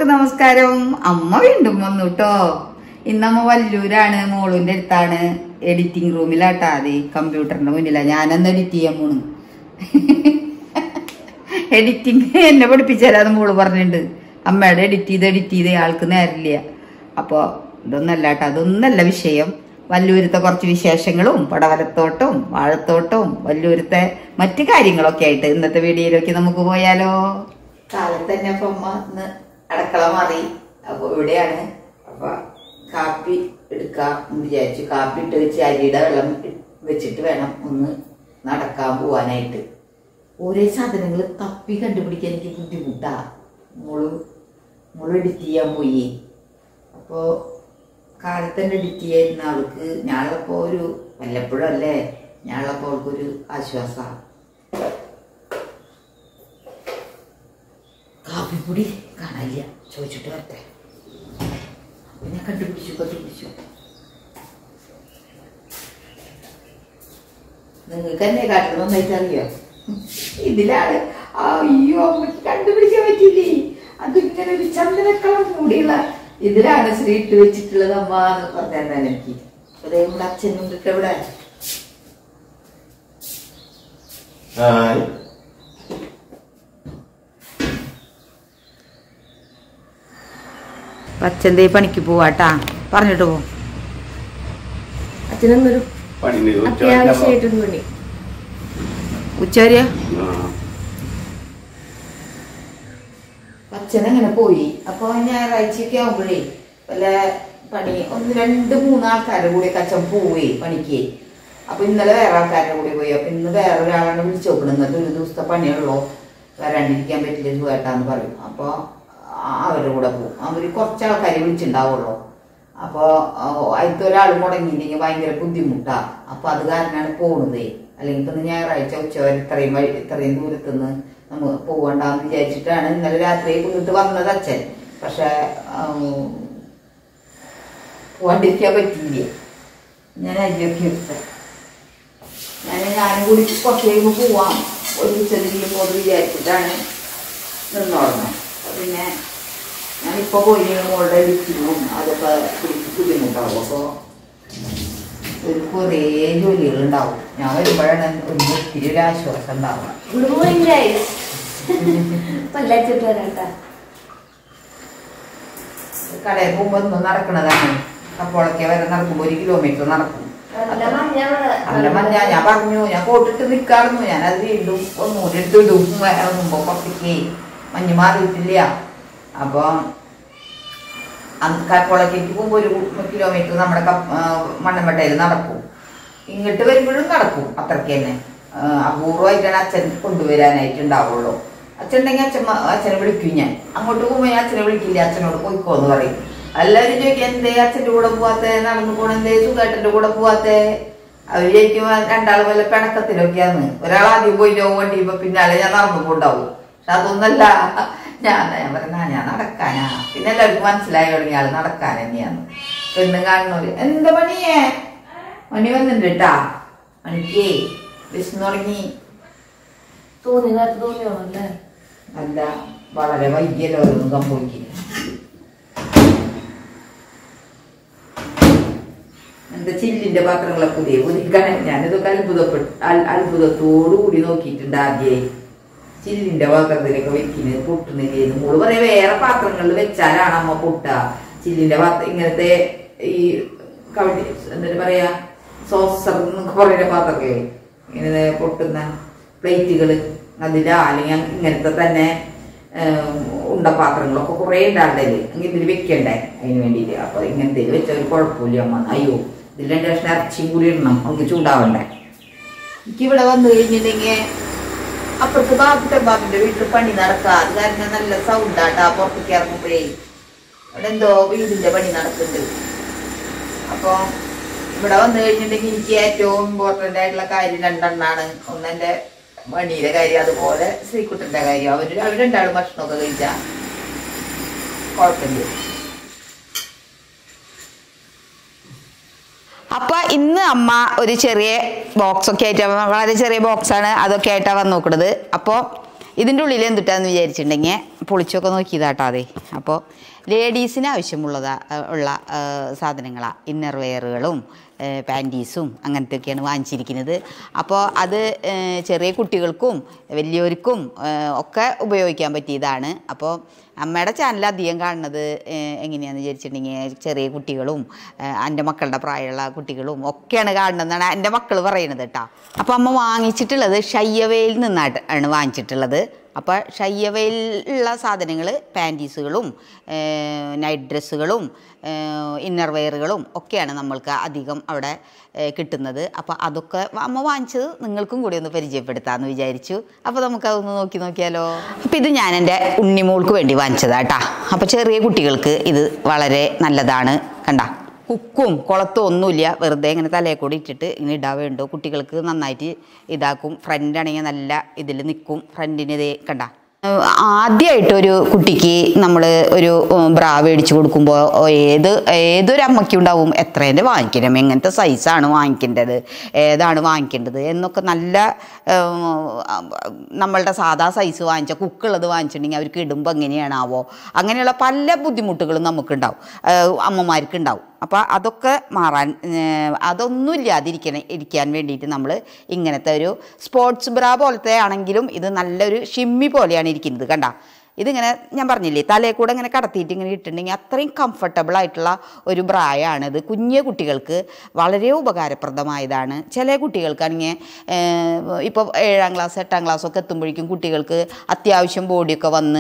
എല്ലാവർക്കും നമസ്കാരം അമ്മ വീണ്ടും വന്നു കേട്ടോ ഇന്നമ്മ വല്ലൂരാണ് മോളുവിന്റെ അടുത്താണ് എഡിറ്റിംഗ് റൂമിലാട്ടാ അതെ കമ്പ്യൂട്ടറിന്റെ മുന്നിലാ ഞാനന്ന് എഡിറ്റ് ചെയ്യാൻ പോണു എഡിറ്റിംഗ് എന്നെ പഠിപ്പിച്ചാലാന്ന് മോള് പറഞ്ഞിട്ടുണ്ട് അമ്മയുടെ എഡിറ്റ് ചെയ്ത് എഡിറ്റ് ചെയ്ത് ആൾക്ക് നേരില്ല അപ്പോ ഇതൊന്നല്ല കേട്ടോ അതൊന്നല്ല വിഷയം വല്ലൂരത്തെ കുറച്ച് വിശേഷങ്ങളും പടവലത്തോട്ടവും വാഴത്തോട്ടവും വല്ലൂരത്തെ മറ്റു കാര്യങ്ങളൊക്കെ ആയിട്ട് ഇന്നത്തെ വീഡിയോയിലേക്ക് നമുക്ക് പോയാലോ കാലത്ത് തന്നെ അപ്പൊ അമ്മ ഇന്ന് അടക്കള മാറി അപ്പൊ ഇവിടെയാണ് അപ്പൊ കാപ്പി എടുക്കാം എന്ന് വിചാരിച്ചു കാപ്പി ഇട്ട് വെച്ച് അരിയുടെ വെള്ളം ഇ- വെച്ചിട്ട് വേണം ഒന്ന് നടക്കാൻ പോവാനായിട്ട് ഓരോ സാധനങ്ങൾ തപ്പി കണ്ടുപിടിക്കാൻ എനിക്ക് ബുദ്ധിമുട്ടാ മോള് മോള് എഡിറ്റ് ചെയ്യാൻ പോയി അപ്പോൾ കാലത്ത് തന്നെ എഡിറ്റ് ചെയ്യുന്ന ആൾക്ക് ഞാനുള്ളപ്പോൾ ഒരു വല്ലപ്പോഴും അല്ലേ ഞാനുള്ളപ്പോൾ അവൾക്കൊരു ആശ്വാസമാണ് കാപ്പിപ്പൊടി കാണാനില്ല ചോദിച്ചിട്ട് വരട്ടെ അപ്പൊ ഞാൻ കണ്ടുപിടിച്ചു കണ്ടുപിടിച്ചു നിങ്ങൾക്ക് തന്നെ കാട്ടണം നന്നായിട്ട് അറിയോ ഇതിലാണ് അയ്യോ അമ്മയ്ക്ക് കണ്ടുപിടിക്കാൻ പറ്റില്ലേ അതിങ്ങനെ ഒരു ചന്ദനക്കളം കൂടിയുള്ള ഇതിലാണ് ശ്രീ ഇട്ട് വെച്ചിട്ടുള്ളത് അമ്മ എന്ന് പറഞ്ഞാൽ എനിക്ക് അതേ നമ്മുടെ അച്ഛനും ഇട്ട് ഇവിടെ ഹായ് അച്ഛൻ്റെ പണിക്ക് പോവാട്ടാ പറഞ്ഞിട്ട് പോ അച്ഛനൊന്നൊരു പണി ഉണ്ട്. ഉച്ച അത്യാവശ്യമായിട്ടൊരു പണി ഉച്ചവരെയാ ആ. അച്ഛൻ അങ്ങനെ പോയി അപ്പൊ ഞായറാഴ്ചയൊക്കെ ആവുമ്പോഴേ വല്ല പണി ഒന്ന് രണ്ട് മൂന്ന് ആൾക്കാരുടെ കൂടെ അച്ഛൻ പോയി പണിക്ക് അപ്പൊ ഇന്നലെ വേറെ ആൾക്കാരുടെ കൂടെ പോയി അപ്പൊ ഇന്ന് വേറെ ഒരാളാണ് വിളിച്ചു നോക്കണം ഇന്നത്തെ ഒരു ദിവസത്തെ പണിയുള്ളൂ വരാണ്ടിരിക്കാൻ പറ്റില്ല സുഖമായിട്ടാന്ന് പറയും അപ്പൊ ആ- അവരുടെ കൂടെ പോകും അവര് കുറച്ച് ആൾക്കാരെ വിളിച്ചിട്ടുണ്ടാവുള്ളൂ അപ്പൊ അതിലത്തെ ഒരാൾ മുടങ്ങിയില്ലെങ്കിൽ ഭയങ്കര ബുദ്ധിമുട്ടാ അപ്പൊ അത് കാരണമാണ് പോണത് അല്ലെങ്കിൽ ഇപ്പൊ ഇന്ന് ഞായറാഴ്ച ഉച്ചവരെ ഇത്രയും വഴി ഇത്രയും ദൂരത്തുനിന്ന് നമ്മൾ പോകണ്ടെന്ന് വിചാരിച്ചിട്ടാണ് ഇന്നലെ രാത്രി ഇങ്ങോട്ട് വന്നത് അച്ഛൻ പക്ഷെ പോവാണ്ടിരിക്കാൻ പറ്റിയില്ല ഞാൻ അരിയൊക്കെ എടുത്തത് ഞാൻ ഞാനും കൂടി കുറച്ച് കഴിയുമ്പോൾ പോവാം ഒരു ഉച്ചതിരിയും പോത് വിചാരിച്ചിട്ടാണ് നിന്നോളണം അപ്പൊ പിന്നെ ഞാനിപ്പോ പോയി മോളുടെ ഇടിച്ചിരുന്നു അതൊക്കെ പിടിച്ച് ബുദ്ധിമുട്ടാവും അപ്പോൾ ഒരു കുറേ ജോലികളുണ്ടാവും ഞാൻ വരുമ്പോഴാണ് ഒരു ഒത്തിരി ഒരു ആശ്വാസം ഉണ്ടാവുക ഗുഡ് മോർണിംഗ് ഗൈസ് പല്ലാച്ചിട്ട് വരാട്ടാ കടയിൽ പോകുമ്പോൾ ഒന്നും നടക്കണതാണ് അപ്പോഴൊക്കെ വരെ നടക്കുമ്പോൾ ഒരു കിലോമീറ്റർ നടക്കും നല്ല മഞ്ഞ ഇവിടെ. നല്ല മഞ്ഞ ഞാൻ പറഞ്ഞു ഞാൻ കോട്ടിട്ട് നിൽക്കാറുന്നു ഞാൻ അത് വീണ്ടും ഒന്നുകൂടി എടുത്തിടും മുമ്പ് പുറത്തേക്ക് മഞ്ഞ് മാറിയിട്ടില്ല അപ്പൊ കപ്പോളക്കേക്ക് പോകുമ്പോൾ ഒരു കിലോമീറ്റർ നമ്മുടെ കപ്പ്- ആ, മണ്ണമ്പട്ടയിൽ നടക്കും ഇങ്ങോട്ട് വരുമ്പോഴും നടക്കും അത്രയ്ക്ക് തന്നെ ആ, അപൂർവമായിട്ടാണ് അച്ഛൻ കൊണ്ടുവരാനായിട്ട് ഉണ്ടാവുള്ളൂ അച്ഛൻ ഉണ്ടെങ്കിൽ അച്ഛൻ മ- അച്ഛനെ വിളിക്കും ഞാൻ അങ്ങോട്ട് പോകുമ്പോൾ ഞാൻ അച്ഛനെ വിളിക്കില്ല അച്ഛനോട് പോയിക്കോ എന്ന് പറയും എല്ലാവരും ചോദിക്കും എന്തേ അച്ഛൻ്റെ കൂടെ പോവാത്തെ നടന്നു പോണെന്തേ സുഖേട്ടൻ്റെ കൂടെ പോവാത്തെ അവര് ചോദിക്കും രണ്ടാൾ വല്ല പിണക്കത്തിലൊക്കെയാന്ന് ഒരാൾ ആദ്യം പോയി ലോ വണ്ടി ഇപ്പൊ പിന്നാലെ ഞാൻ നടന്നു പോണ്ടാവും പക്ഷെ അതൊന്നല്ല ഞാൻ ഞാൻ പറഞ്ഞ ഞാൻ നടക്കാനാ പിന്നെ എല്ലാവർക്കും മനസ്സിലായി തുടങ്ങി ആള് നടക്കാൻ തന്നെയാന്ന് പെണ്ണ് കാണുന്നവര് എന്താ പണിയേ മണി വന്നിട്ടുണ്ട് കേട്ടാ മണിക്കേ വിശന്ന് തുടങ്ങി തോന്നി നേരത്തെ തോന്നിയോളൂ അല്ലേ അല്ല വളരെ വൈകിയല്ലോ ഓരോന്നും സംഭവിക്കില്ല എന്താ ചില്ലിന്റെ പാത്രങ്ങളെ പുതിയ പുതിയ കണ- ഞാനിതൊക്കെ അത്ഭുതപ്പെട്ടു അൽ- അത്ഭുതത്തോടു കൂടി നോക്കിയിട്ടുണ്ട് ആദ്യമായി ചില്ലിന്റെ പാത്രത്തിലൊക്കെ വെക്കുന്നത് പൊട്ടുന്നില്ല മോള് പറയാ വേറെ പാത്രങ്ങളിൽ വെച്ചാലാണ് അമ്മ പൊട്ട ചില്ലിന്റെ പാത്രം ഇങ്ങനത്തെ ഈ കവടി എന്താ പറയാ സോസർ എന്നൊക്കെ പറയുന്ന പാത്രങ്ങളെ ഇങ്ങനെ പൊട്ടുന്ന പ്ലേറ്റുകള് അതിലാ അല്ലെങ്കിൽ ഇങ്ങനത്തെ തന്നെ ഏം, ഉണ്ടപാത്രങ്ങളൊക്കെ കുറേ ഉണ്ടാണ്ടല്ലേ അങ്ങനെ ഇതിൽ വെക്കണ്ടേ അതിന് വേണ്ടിയിട്ട് അപ്പൊ ഇങ്ങനത്തെ വെച്ച ഒരു കുഴപ്പമില്ല അമ്മ അയ്യോ ഇതിൽ രണ്ട് കഷ്ണം ഇറച്ചിയും കൂടി ഇടണം നമുക്ക് ചൂടാവണ്ടേ എനിക്ക് ഇവിടെ വന്നു കഴിഞ്ഞിട്ടുണ്ടെങ്കിൽ അപ്പുറത്ത് ബാബുട്ടെ ബാബുന്റെ വീട്ടിൽ പണി നടക്കുക അത് കാരണം നല്ല സൗണ്ടാട്ടാ പുറത്തേക്ക് ഇറങ്ങുമ്പോഴേ അവിടെ എന്തോ വീടിന്റെ പണി നടക്കുന്നുണ്ട് അപ്പൊ ഇവിടെ വന്നു കഴിഞ്ഞിട്ടുണ്ടെങ്കിൽ എനിക്ക് ഏറ്റവും ഇമ്പോർട്ടന്റ് ആയിട്ടുള്ള കാര്യം രണ്ടെണ്ണാണ് ഒന്ന് എന്റെ മണിയുടെ കാര്യം അതുപോലെ ശ്രീകുട്ടന്റെ കാര്യം അവര് അവർ രണ്ടാളും ഭക്ഷണമൊക്കെ കഴിച്ചാ കുഴപ്പമില്ല അപ്പൊ ഇന്ന് അമ്മ ഒരു ചെറിയ ബോക്സ് ഒക്കെ ആയിട്ട് വളരെ ചെറിയ ബോക്സ് ആണ് അതൊക്കെ ആയിട്ടാണ് വന്ന് നോക്കുന്നത് അപ്പോൾ ഇതിൻ്റെ ഉള്ളിൽ എന്തിട്ടാന്ന് വിചാരിച്ചിട്ടുണ്ടെങ്കിൽ പൊളിച്ചൊക്കെ നോക്കിയതാട്ടോ അതെ അപ്പോൾ ലേഡീസിന് ആവശ്യമുള്ളതാ ഉള്ള സാധനങ്ങളാണ് ഇന്നർ വെയറുകളും പാൻറ്റീസും അങ്ങനത്തെയൊക്കെയാണ് വാങ്ങിച്ചിരിക്കുന്നത് അപ്പോൾ അത് ഏഹ്, ചെറിയ കുട്ടികൾക്കും വലിയവർക്കും ഏഹ്, ഒക്കെ ഉപയോഗിക്കാൻ പറ്റിയതാണ് അപ്പോൾ അമ്മയുടെ ചാനൽ അധികം കാണുന്നത് ഏഹ്, എങ്ങനെയാണെന്ന് വിചാരിച്ചിട്ടുണ്ടെങ്കിൽ ചെറിയ കുട്ടികളും ഏഹ്, എൻ്റെ മക്കളുടെ പ്രായമുള്ള കുട്ടികളും ഒക്കെയാണ് കാണുന്നതെന്നാണ് എൻ്റെ മക്കൾ പറയുന്നത് കേട്ടോ അപ്പോൾ അമ്മ വാങ്ങിച്ചിട്ടുള്ളത് ഷയ്യവയിൽ നിന്നായിട്ട് ആണ് വാങ്ങിച്ചിട്ടുള്ളത് അപ്പോൾ ഷയ്യവയിലുള്ള സാധനങ്ങൾ പാൻറ്റീസുകളും നൈറ്റ് ഡ്രസ്സുകളും ഇന്നർ വെയറുകളും ഒക്കെയാണ് നമ്മൾക്ക് അധികം അവിടെ ഏഹ്, കിട്ടുന്നത് അപ്പോൾ അതൊക്കെ അമ്മ വാങ്ങിച്ചത് നിങ്ങൾക്കും കൂടി ഒന്ന് പരിചയപ്പെടുത്താമെന്ന് വിചാരിച്ചു അപ്പോൾ നമുക്ക് അതൊന്ന് നോക്കി നോക്കിയാലോ അപ്പോൾ ഇത് ഞാൻ എൻ്റെ ഉണ്ണിമോൾക്ക് വേണ്ടി വാങ്ങിച്ചതാട്ടാ അപ്പോൾ ചെറിയ കുട്ടികൾക്ക് ഇത് വളരെ നല്ലതാണ് കണ്ട കുക്കും കുളത്തും ഒന്നുമില്ല വെറുതെ ഇങ്ങനെ തലയിൽ കൂടി ഇട്ടിട്ട് ഇങ്ങനെ ഇടാൻ വേണ്ടു കുട്ടികൾക്ക് നന്നായിട്ട് ഇതാക്കും ഫ്രണ്ട് ആണെങ്കിൽ നല്ല ഇതിൽ നിൽക്കും ഫ്രണ്ടിന് ഇതേ കണ്ട ആദ്യമായിട്ട് ഒരു കുട്ടിക്ക് നമ്മൾ ഒരു ഉം, ബ്രാ മേടിച്ച് കൊടുക്കുമ്പോൾ ഏത് ഏതൊരു അമ്മയ്ക്കും ഉണ്ടാവും എത്രേൻ്റെ വാങ്ങിക്കണം എങ്ങനത്തെ സൈസാണ് വാങ്ങിക്കേണ്ടത് ഏതാണ് വാങ്ങിക്കേണ്ടത് എന്നൊക്കെ നല്ല ഉം, നമ്മളുടെ സാധാ സൈസ് വാങ്ങിച്ച കുക്കുള്ളത് വാങ്ങിച്ചിട്ടുണ്ടെങ്കിൽ അവർക്ക് ഇടുമ്പോൾ എങ്ങനെയാണാവോ അങ്ങനെയുള്ള പല ബുദ്ധിമുട്ടുകളും നമുക്കുണ്ടാവും ഏഹ് അമ്മമാർക്ക് ഉണ്ടാവും അപ്പോൾ അതൊക്കെ മാറാൻ ഏഹ് അതൊന്നും ഇല്ലാതിരിക്കണം ഇരിക്കാൻ വേണ്ടിയിട്ട് നമ്മൾ ഇങ്ങനത്തെ ഒരു സ്പോർട്സ് ബ്രാ പോലത്തെ ആണെങ്കിലും ഇത് നല്ലൊരു ഷിമ്മി പോലെയാണ് ഇരിക്കുന്നത് കണ്ട ഇതിങ്ങനെ ഞാൻ പറഞ്ഞില്ലേ തലയിൽ കൂടെ ഇങ്ങനെ കടത്തിയിട്ട് ഇങ്ങനെ ഇട്ടിട്ടുണ്ടെങ്കിൽ അത്രയും കംഫർട്ടബിൾ ആയിട്ടുള്ള ഒരു ബ്രായാണിത് കുഞ്ഞു കുട്ടികൾക്ക് വളരെ ഉപകാരപ്രദമായതാണ് ചില കുട്ടികൾക്കാണെങ്കിൽ ഇപ്പോൾ ഏഴാം ക്ലാസ് എട്ടാം ക്ലാസ്സൊക്കെ എത്തുമ്പോഴേക്കും കുട്ടികൾക്ക് അത്യാവശ്യം ബോഡിയൊക്കെ വന്ന്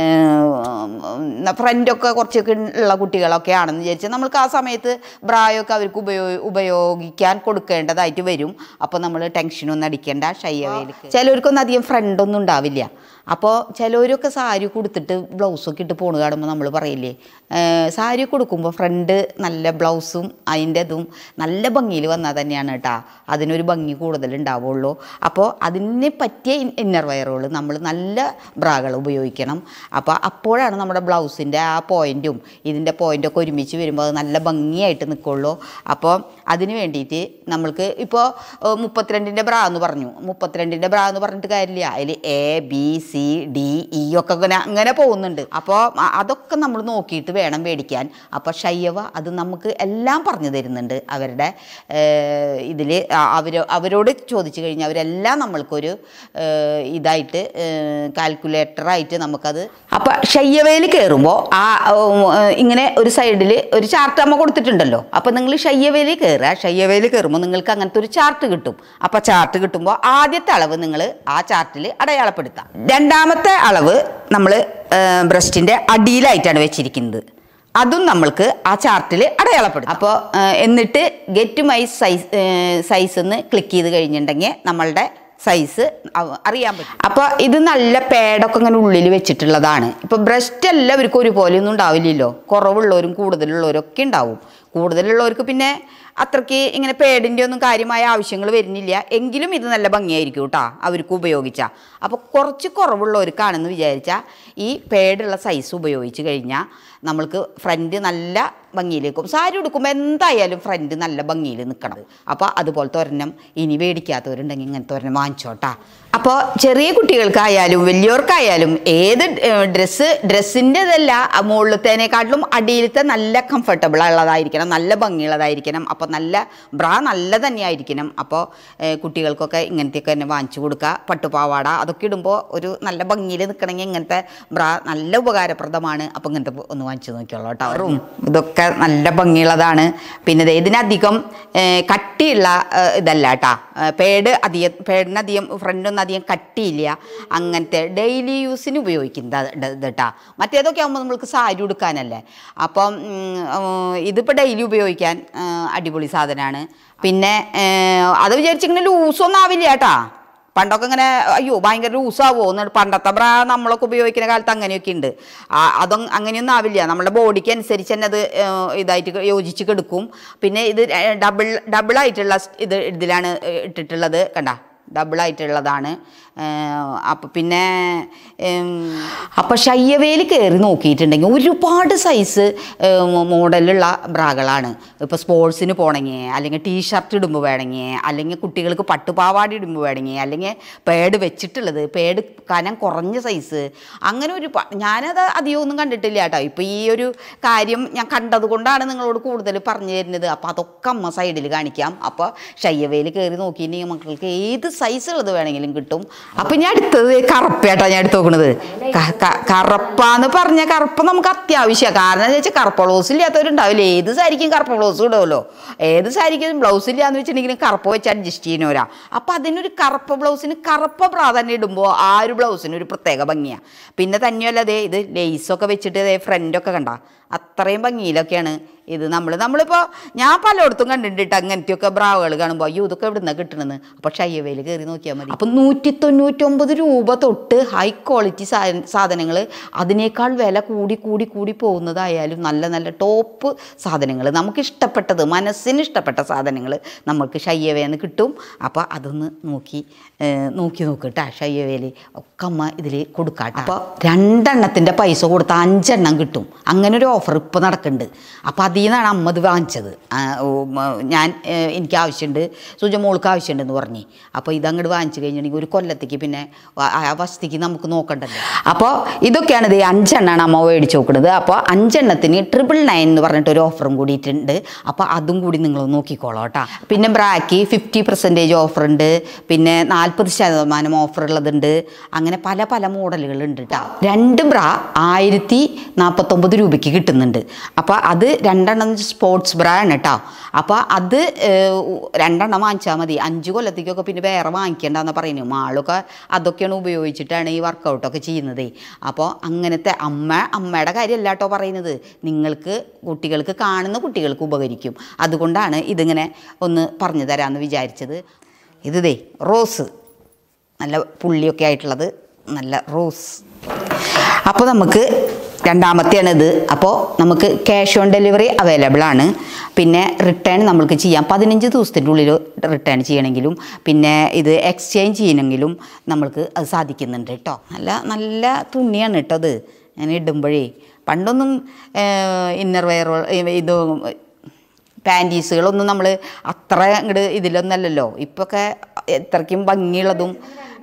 ഫ്രണ്ടൊക്കെ കുറച്ചൊക്കെ ഉള്ള കുട്ടികളൊക്കെ ആണെന്ന് വിചാരിച്ചാൽ നമ്മൾക്ക് ആ സമയത്ത് ബ്രായൊക്കെ അവർക്ക് ഉപയോ ഉപയോഗിക്കാൻ കൊടുക്കേണ്ടതായിട്ട് വരും അപ്പോൾ നമ്മൾ ടെൻഷനൊന്നും അടിക്കേണ്ട ഷയ്യവയിലേക്ക് ചിലവർക്കൊന്നും അധികം ഫ്രണ്ടൊന്നും ഉണ്ടാവില്ല അപ്പോൾ ചിലവരൊക്കെ സാരി കൊടുത്തിട്ട് ബ്ലൗസൊക്കെ ഇട്ട് പോണ് കാണുമ്പോൾ നമ്മൾ പറയില്ലേ ഏഹ് സാരി കൊടുക്കുമ്പോൾ ഫ്രണ്ട് നല്ല ബ്ലൗസും അതിൻ്റെ ഇതും നല്ല ഭംഗിയിൽ വന്നാൽ തന്നെയാണ് കേട്ടോ അതിനൊരു ഭംഗി കൂടുതൽ ഉണ്ടാവുള്ളൂ അപ്പോൾ അതിന് പറ്റിയ ഇന്നർ വയറുകൾ നമ്മൾ നല്ല ബ്രാകൾ ഉപയോഗിക്കണം അപ്പോൾ അപ്പോഴാണ് നമ്മുടെ ബ്ലൗസിൻ്റെ ആ പോയിൻറ്റും ഇതിൻ്റെ പോയിൻ്റൊക്കെ ഒരുമിച്ച് വരുമ്പോൾ അത് നല്ല ഭംഗിയായിട്ട് നിൽക്കുള്ളൂ അപ്പോൾ അതിന് വേണ്ടിയിട്ട് നമ്മൾക്ക് ഇപ്പോൾ മുപ്പത്തിരണ്ടിൻ്റെ ബ്രാ എന്ന് പറഞ്ഞു മുപ്പത്തിരണ്ടിൻ്റെ ബ്രാ എന്ന് പറഞ്ഞിട്ട് കാര്യമില്ല അതിൽ A B C D E ഒക്കെ ഇങ്ങനെ അങ്ങനെ പോകുന്നുണ്ട് അപ്പോൾ അ- അതൊക്കെ നമ്മൾ നോക്കിയിട്ട് വേണം മേടിക്കാൻ അപ്പോൾ ഷയ്യവ അത് നമുക്ക് എല്ലാം പറഞ്ഞു തരുന്നുണ്ട് അവരുടെ ഇതിൽ അവർ അവരോട് ചോദിച്ചു കഴിഞ്ഞാൽ അവരെല്ലാം നമ്മൾക്കൊരു ഏഹ്, ഇതായിട്ട് കാൽക്കുലേറ്ററായിട്ട് നമുക്കത് അപ്പോൾ ഷയ്യവയിൽ കയറുമ്പോൾ ആ ഉം, ഏഹ്, ഇങ്ങനെ ഒരു സൈഡിൽ ഒരു ചാർട്ട് അമ്മ കൊടുത്തിട്ടുണ്ടല്ലോ അപ്പോൾ നിങ്ങൾ ഷയ്യവയിൽ കയറുക ഷയ്യവയിൽ കയറുമ്പോൾ നിങ്ങൾക്ക് അങ്ങനത്തെ ഒരു ചാർട്ട് കിട്ടും അപ്പോൾ ചാർട്ട് കിട്ടുമ്പോൾ ആദ്യത്തെ അളവ് നിങ്ങൾ ആ ചാർട്ടിൽ അടയാളപ്പെടുത്താം രണ്ടാമത്തെ അളവ് നമ്മൾ ബ്രസ്റ്റിൻ്റെ അടിയിലായിട്ടാണ് വെച്ചിരിക്കുന്നത് അതും നമ്മൾക്ക് ആ ചാർട്ടിൽ അടയാളപ്പെടും അപ്പോൾ എന്നിട്ട് ഗെറ്റ് മൈ സൈസ് സൈസ് എന്ന് ക്ലിക്ക് ചെയ്ത് കഴിഞ്ഞിട്ടുണ്ടെങ്കിൽ നമ്മളുടെ സൈസ് അറിയാൻ പറ്റും അപ്പോൾ ഇത് നല്ല പേടൊക്കെ ഇങ്ങനെ ഉള്ളിൽ വെച്ചിട്ടുള്ളതാണ് ഇപ്പോൾ ബ്രസ്റ്റ് എല്ലാവർക്കും ഒരുപോലെ ഒന്നും ഉണ്ടാവില്ലല്ലോ കുറവുള്ളവരും കൂടുതലുള്ളവരും ഒക്കെ ഉണ്ടാവും കൂടുതലുള്ളവർക്ക് പിന്നെ അത്രയ്ക്ക് ഇങ്ങനെ പേടിൻ്റെ ഒന്നും കാര്യമായ ആവശ്യങ്ങൾ വരുന്നില്ല എങ്കിലും ഇത് നല്ല ഭംഗിയായിരിക്കും കേട്ടോ അവർക്ക് ഉപയോഗിച്ചാൽ അപ്പോൾ കുറച്ച് കുറവുള്ളവർക്കാണെന്ന് വിചാരിച്ചാൽ ഈ പേടുള്ള സൈസ് ഉപയോഗിച്ച് കഴിഞ്ഞാൽ നമ്മൾക്ക് ഫ്രണ്ട് നല്ല ഭംഗിയിലേക്കും സാരി ഉടുക്കുമ്പോൾ എന്തായാലും ഫ്രണ്ട് നല്ല ഭംഗിയിൽ നിൽക്കണം അപ്പോൾ അതുപോലത്തെ ഒരെണ്ണം ഇനി മേടിക്കാത്തവരുണ്ടെങ്കിൽ ഇങ്ങനത്തെ ഒരെണ്ണം വാങ്ങിച്ചോട്ടാ അപ്പോൾ ചെറിയ കുട്ടികൾക്കായാലും വലിയവർക്കായാലും ഏത് ഡ്രസ്സ് ഡ്രസ്സിൻ്റെതല്ല മുകളിലത്തേനേക്കാട്ടിലും അടിയിലത്തെ നല്ല കംഫർട്ടബിൾ ഉള്ളതായിരിക്കണം നല്ല ഭംഗിയുള്ളതായിരിക്കണം അപ്പോൾ നല്ല ബ്രാ നല്ല തന്നെയായിരിക്കണം അപ്പോൾ ഏഹ്, കുട്ടികൾക്കൊക്കെ ഇങ്ങനത്തെയൊക്കെ തന്നെ വാങ്ങിച്ചു കൊടുക്കുക പട്ടുപാവാട അതൊക്കെ ഇടുമ്പോൾ ഒരു നല്ല ഭംഗിയിൽ നിൽക്കണമെങ്കിൽ ഇങ്ങനത്തെ ബ്രാ നല്ല ഉപകാരപ്രദമാണ് അപ്പോൾ ഇങ്ങനത്തെ ഒന്ന് വാങ്ങിച്ചു നോക്കിയോളൂ കേട്ടോ റൂം ഇതൊക്കെ നല്ല ഭംഗിയുള്ളതാണ് പിന്നെ ദേ ഇതിനധികം ഏഹ്, കട്ടിയുള്ള ഏഹ്, ഇതല്ല കേട്ടോ പേഡ് അധികം പേഡിനധികം ഫ്രണ്ടൊന്നും അധികം കട്ടിയില്ല അങ്ങനത്തെ ഡെയിലി യൂസിന് ഉപയോഗിക്കുന്നത് ഇത് കേട്ടോ മറ്റേതൊക്കെ ആകുമ്പോൾ നമ്മൾക്ക് സാരി ഉടുക്കാനല്ലേ അപ്പം ഉം, ഉം, ഇതിപ്പോൾ ഡെയിലി ഉപയോഗിക്കാൻ ആ, അടിപൊളി സാധനമാണ് പിന്നെ ഏഹ്, അത് വിചാരിച്ചിങ്ങനെ ലൂസൊന്നും ആവില്ല കേട്ടാ പണ്ടൊക്കെ ഇങ്ങനെ അയ്യോ ഭയങ്കര ലൂസാവോ എന്നിട്ട് പണ്ടത്തെ ബ്രാ നമ്മളൊക്കെ ഉപയോഗിക്കുന്ന കാലത്ത് അങ്ങനെയൊക്കെ ഉണ്ട് ആ, അതൊന്നും അങ്ങനെയൊന്നും ആവില്ല നമ്മുടെ ബോഡിക്ക് അനുസരിച്ച് തന്നെ അത് ഏഹ്, ഇതായിട്ട് യോജിച്ച് കിടക്കും പിന്നെ ഇത് ഡബിൾ ഡബിളായിട്ടുള്ള ഇത് ഇതിലാണ് ഇട്ടിട്ടുള്ളത് കണ്ട ഡബിൾ ആയിട്ടുള്ളതാണ് അപ്പം പിന്നെ അപ്പം ഷയ്യവേൽ കയറി നോക്കിയിട്ടുണ്ടെങ്കിൽ ഒരുപാട് സൈസ് മോഡലുള്ള ബ്രാകളാണ് ഇപ്പോൾ സ്പോർട്സിന് പോകണമെങ്കിൽ അല്ലെങ്കിൽ ടീ ഷർട്ട് ഇടുമ്പോൾ വേണമെങ്കിൽ അല്ലെങ്കിൽ കുട്ടികൾക്ക് പട്ടുപാവാടി ഇടുമ്പോൾ വേണമെങ്കിൽ അല്ലെങ്കിൽ പേഡ് വെച്ചിട്ടുള്ളത് പേഡ് കനം കുറഞ്ഞ സൈസ് അങ്ങനെ ഒരു പ- ഞാനത് അധികം ഒന്നും കണ്ടിട്ടില്ല കേട്ടോ ഇപ്പോൾ ഈ ഒരു കാര്യം ഞാൻ കണ്ടത് കൊണ്ടാണ് നിങ്ങളോട് കൂടുതൽ പറഞ്ഞു തരുന്നത് അപ്പോൾ അതൊക്കെ അമ്മ സൈഡിൽ കാണിക്കാം അപ്പോൾ ഷയ്യവേൽ കയറി നോക്കിയിട്ടുണ്ടെങ്കിൽ മക്കൾക്ക് ഏത് സൈസുള്ളത് വേണമെങ്കിലും കിട്ടും അപ്പം ഞാൻ എടുത്തത് കറുപ്പേട്ടാ ഞാൻ എടുത്ത് നോക്കണത് ക- ക- കറുപ്പാന്ന് പറഞ്ഞ കറുപ്പ് നമുക്ക് അത്യാവശ്യമാണ് കാരണം എന്താ വെച്ചാൽ കറുപ്പ് ബ്ലൗസ് ഇല്ലാത്തവരുണ്ടാവില്ല ഏത് സാരിക്കും കറുപ്പ് ബ്ലൗസ് ഇടുമല്ലോ ഏത് സാരിക്കും ബ്ലൗസ് ഇല്ലാന്ന് വെച്ചിട്ടുണ്ടെങ്കിലും കറുപ്പ് വെച്ച് അഡ്ജസ്റ്റ് ചെയ്യുന്നവരാ അപ്പം അതിനൊരു കറുപ്പ് ബ്ലൗസിന് കറുപ്പ് പ്രാധാന്യം ഇടുമ്പോൾ ആ ഒരു ബ്ലൗസിന് ഒരു പ്രത്യേക ഭംഗിയാണ് പിന്നെ തന്നെയല്ല ദേ ഇത് ലേസൊക്കെ വെച്ചിട്ട് ദേ ഫ്രണ്ടൊക്കെ കണ്ട അത്രയും ഭംഗിയിലൊക്കെയാണ് ഇത് നമ്മൾ നമ്മളിപ്പോൾ ഞാൻ പലയിടത്തും കണ്ടിട്ടുണ്ട് അങ്ങനത്തെയൊക്കെ ബ്രാവുകൾ കാണുമ്പോൾ അയ്യോ ഇതൊക്കെ എവിടെ നിന്നാണ് കിട്ടണമെന്ന് അപ്പോൾ ഷയ്യവേൽ കയറി നോക്കിയാൽ മതി അപ്പം നൂറ്റി തൊണ്ണൂറ്റൊമ്പത് രൂപ തൊട്ട് ഹൈ ക്വാളിറ്റി സാധനങ്ങൾ അതിനേക്കാൾ വില കൂടി കൂടി കൂടി പോകുന്നതായാലും നല്ല നല്ല ടോപ്പ് സാധനങ്ങൾ നമുക്ക് ഇഷ്ടപ്പെട്ടത് മനസ്സിന് ഇഷ്ടപ്പെട്ട സാധനങ്ങൾ നമുക്ക് ഷയ്യവേന്ന് കിട്ടും അപ്പോൾ അതൊന്ന് നോക്കി ഏഹ്, നോക്കി നോക്കട്ടാ ഷയ്യവേൽ ഒക്കെ അമ്മ ഇതിൽ കൊടുക്കാട്ടെ അപ്പോൾ രണ്ടെണ്ണത്തിൻ്റെ പൈസ കൊടുത്ത അഞ്ചെണ്ണം കിട്ടും അങ്ങനെ ഒരു ഓഫർ ഇപ്പോൾ നടക്കുന്നുണ്ട് അപ്പോൾ അതിൽ നിന്നാണ് അമ്മ ഇത് വാങ്ങിച്ചത് ആ, ഓ, മ, ഞാൻ ഏഹ്, എനിക്ക് ആവശ്യമുണ്ട് സുജ മോൾക്ക് ആവശ്യമുണ്ടെന്ന് പറഞ്ഞ് അപ്പോൾ ഇതങ്ങോട്ട് വാങ്ങിച്ചു കഴിഞ്ഞിട്ടുണ്ടെങ്കിൽ ഒരു കൊല്ലത്തേക്ക് പിന്നെ ആ- ആ വസ്തിക്ക് നമുക്ക് നോക്കണ്ടല്ലോ അപ്പോൾ ഇതൊക്കെയാണ് ഇത് അഞ്ചെണ്ണമാണ് അമ്മ മേടിച്ച് നോക്കുന്നത് അപ്പോൾ അഞ്ചെണ്ണത്തിന് ട്രിപ്പിൾ നയൻ എന്ന് പറഞ്ഞിട്ട് ഒരു ഓഫറും കൂടിയിട്ടുണ്ട് അപ്പോൾ അതും കൂടി നിങ്ങൾ നോക്കിക്കോളാം കേട്ടോ പിന്നെ ബ്രാക്ക് ഫിഫ്റ്റി പെർസെൻറ്റേജ് ഓഫർ ഉണ്ട് പിന്നെ നാൽപ്പത് ശതമാനം ഓഫർ ഉള്ളതുണ്ട് അങ്ങനെ പല പല മോഡലുകളുണ്ട് കേട്ടോ രണ്ട് ബ്രാ ആയിരത്തി നാൽപ്പത്തൊമ്പത് രൂപയ്ക്ക് കിട്ടുന്നുണ്ട് അപ്പോൾ അത് രണ്ടെണ്ണം സ്പോർട്സ് ബ്രാ ആണ് കേട്ടോ അപ്പോൾ അത് ഏഹ്, രണ്ടെണ്ണം വാങ്ങിച്ചാൽ മതി അഞ്ച് കൊല്ലത്തേക്കൊക്കെ പിന്നെ വേറെ വാങ്ങിക്കേണ്ടെന്ന് പറയുന്നു മാളൊക്കെ അതൊക്കെയാണ് ഉപയോഗിച്ചിട്ടാണ് ഈ വർക്കൗട്ടൊക്കെ ചെയ്യുന്നത് അപ്പോൾ അങ്ങനത്തെ അമ്മ അമ്മയുടെ കാര്യമല്ല കേട്ടോ പറയുന്നത് നിങ്ങൾക്ക് കുട്ടികൾക്ക് കാണുന്ന കുട്ടികൾക്ക് ഉപകരിക്കും അതുകൊണ്ടാണ് ഇതിങ്ങനെ ഒന്ന് പറഞ്ഞു തരാമെന്ന് വിചാരിച്ചത് ഇത് ദേ റോസ് നല്ല പുള്ളിയൊക്കെ ആയിട്ടുള്ളത് നല്ല റോസ് അപ്പോൾ നമുക്ക് രണ്ടാമത്തെയാണ് ഇത് അപ്പോൾ നമുക്ക് ക്യാഷ് ഓൺ ഡെലിവറി അവൈലബിൾ ആണ് പിന്നെ റിട്ടേൺ നമ്മൾക്ക് ചെയ്യാം പതിനഞ്ച് ദിവസത്തിൻ്റെ ഉള്ളിൽ റിട്ടേൺ ചെയ്യണമെങ്കിലും പിന്നെ ഇത് എക്സ്ചേഞ്ച് ചെയ്യണമെങ്കിലും നമ്മൾക്ക് അത് സാധിക്കുന്നുണ്ട് കേട്ടോ നല്ല നല്ല തുണിയാണ് കേട്ടോ അത് ഞാൻ ഇടുമ്പോഴേ പണ്ടൊന്നും ഇന്നർ വെയർ ഇത് പാൻറ്റീസുകളൊന്നും നമ്മൾ അത്ര ഇങ്ങോട്ട് ഇതിലൊന്നല്ലല്ലോ ഇപ്പൊക്കെ എത്രയ്ക്കും ഭംഗിയുള്ളതും